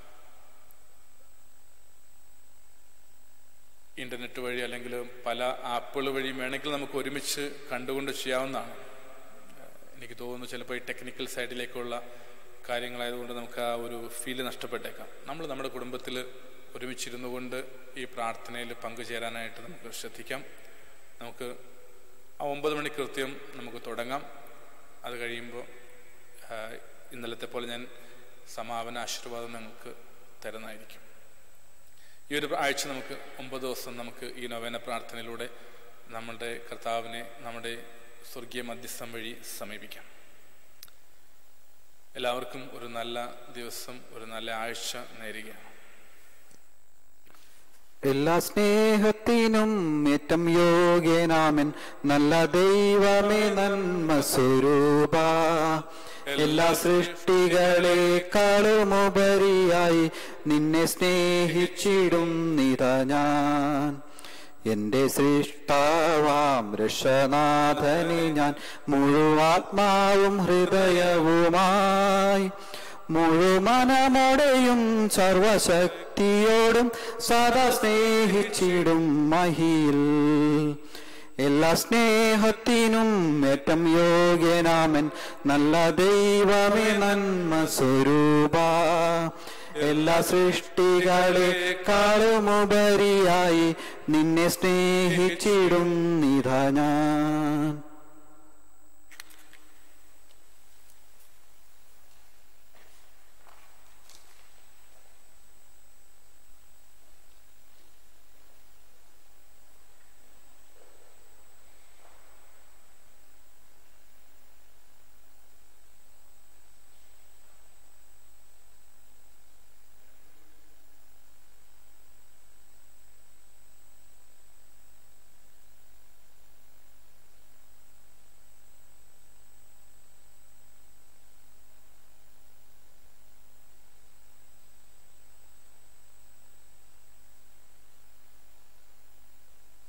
Speaker 2: ഇന്റർനെറ്റ് വഴി അല്ലെങ്കിൽ പല ആപ്പുകൾ വഴി വേണമെങ്കിൽ നമുക്ക് ഒരുമിച്ച് കണ്ടുകൊണ്ട് ചെയ്യാവുന്നതാണ് എനിക്ക് തോന്നുന്നു ചിലപ്പോൾ ഈ ടെക്നിക്കൽ സൈഡിലേക്കുള്ള കാര്യങ്ങളായതുകൊണ്ട് നമുക്ക് ആ ഒരു ഫീല് നഷ്ടപ്പെട്ടേക്കാം നമ്മൾ നമ്മുടെ കുടുംബത്തിൽ ഒരുമിച്ചിരുന്നു കൊണ്ട് ഈ പ്രാർത്ഥനയിൽ പങ്കുചേരാനായിട്ട് നമുക്ക് ശ്രദ്ധിക്കാം നമുക്ക് ആ ഒമ്പത് മണി കൃത്യം നമുക്ക് തുടങ്ങാം അത് കഴിയുമ്പോൾ ആ, ഇന്നലത്തെ പോലെ ഞാൻ സമാപന ആശീർവാദം നിങ്ങൾക്ക് തരുന്നതായിരിക്കും ഈ ഒരു ആഴ്ച നമുക്ക് ഒമ്പത് ദിവസം നമുക്ക് ഈ നവേന പ്രാർത്ഥനയിലൂടെ നമ്മളുടെ കർത്താവിനെ നമ്മുടെ സ്വർഗീയ മധ്യസ്ഥം വഴി സമീപിക്കാം എല്ലാവർക്കും ഒരു നല്ല ദിവസം ഒരു നല്ല ആഴ്ച നേരുകയാണ്
Speaker 1: എല്ലാ സ്നേഹത്തിനും ഏറ്റം യോഗ്യനാമൻ നല്ല ദൈവമേ നന്മ സ്വരൂപ എല്ലാ സൃഷ്ടികളെക്കാളും ഉപരിയായി നിന്നെ സ്നേഹിച്ചിടും നിത ഞാൻ എന്റെ സൃഷ്ടാവാം രക്ഷനാഥനെ ഞാൻ മുഴുവാത്മാവും ഹൃദയവുമായി മുഴുമനമോടെയും സർവശക്തിയോടും സദാ സ്നേഹിച്ചിടും മഹിയിൽ എല്ലാ സ്നേഹത്തിനും ഏറ്റം യോഗ്യനാമൻ നല്ല ദൈവമേ നന്മ സ്വരൂപ എല്ലാ സൃഷ്ടികളെക്കാളും ഉപരിയായി നിന്നെ സ്നേഹിച്ചിടും നിധ ഞാൻ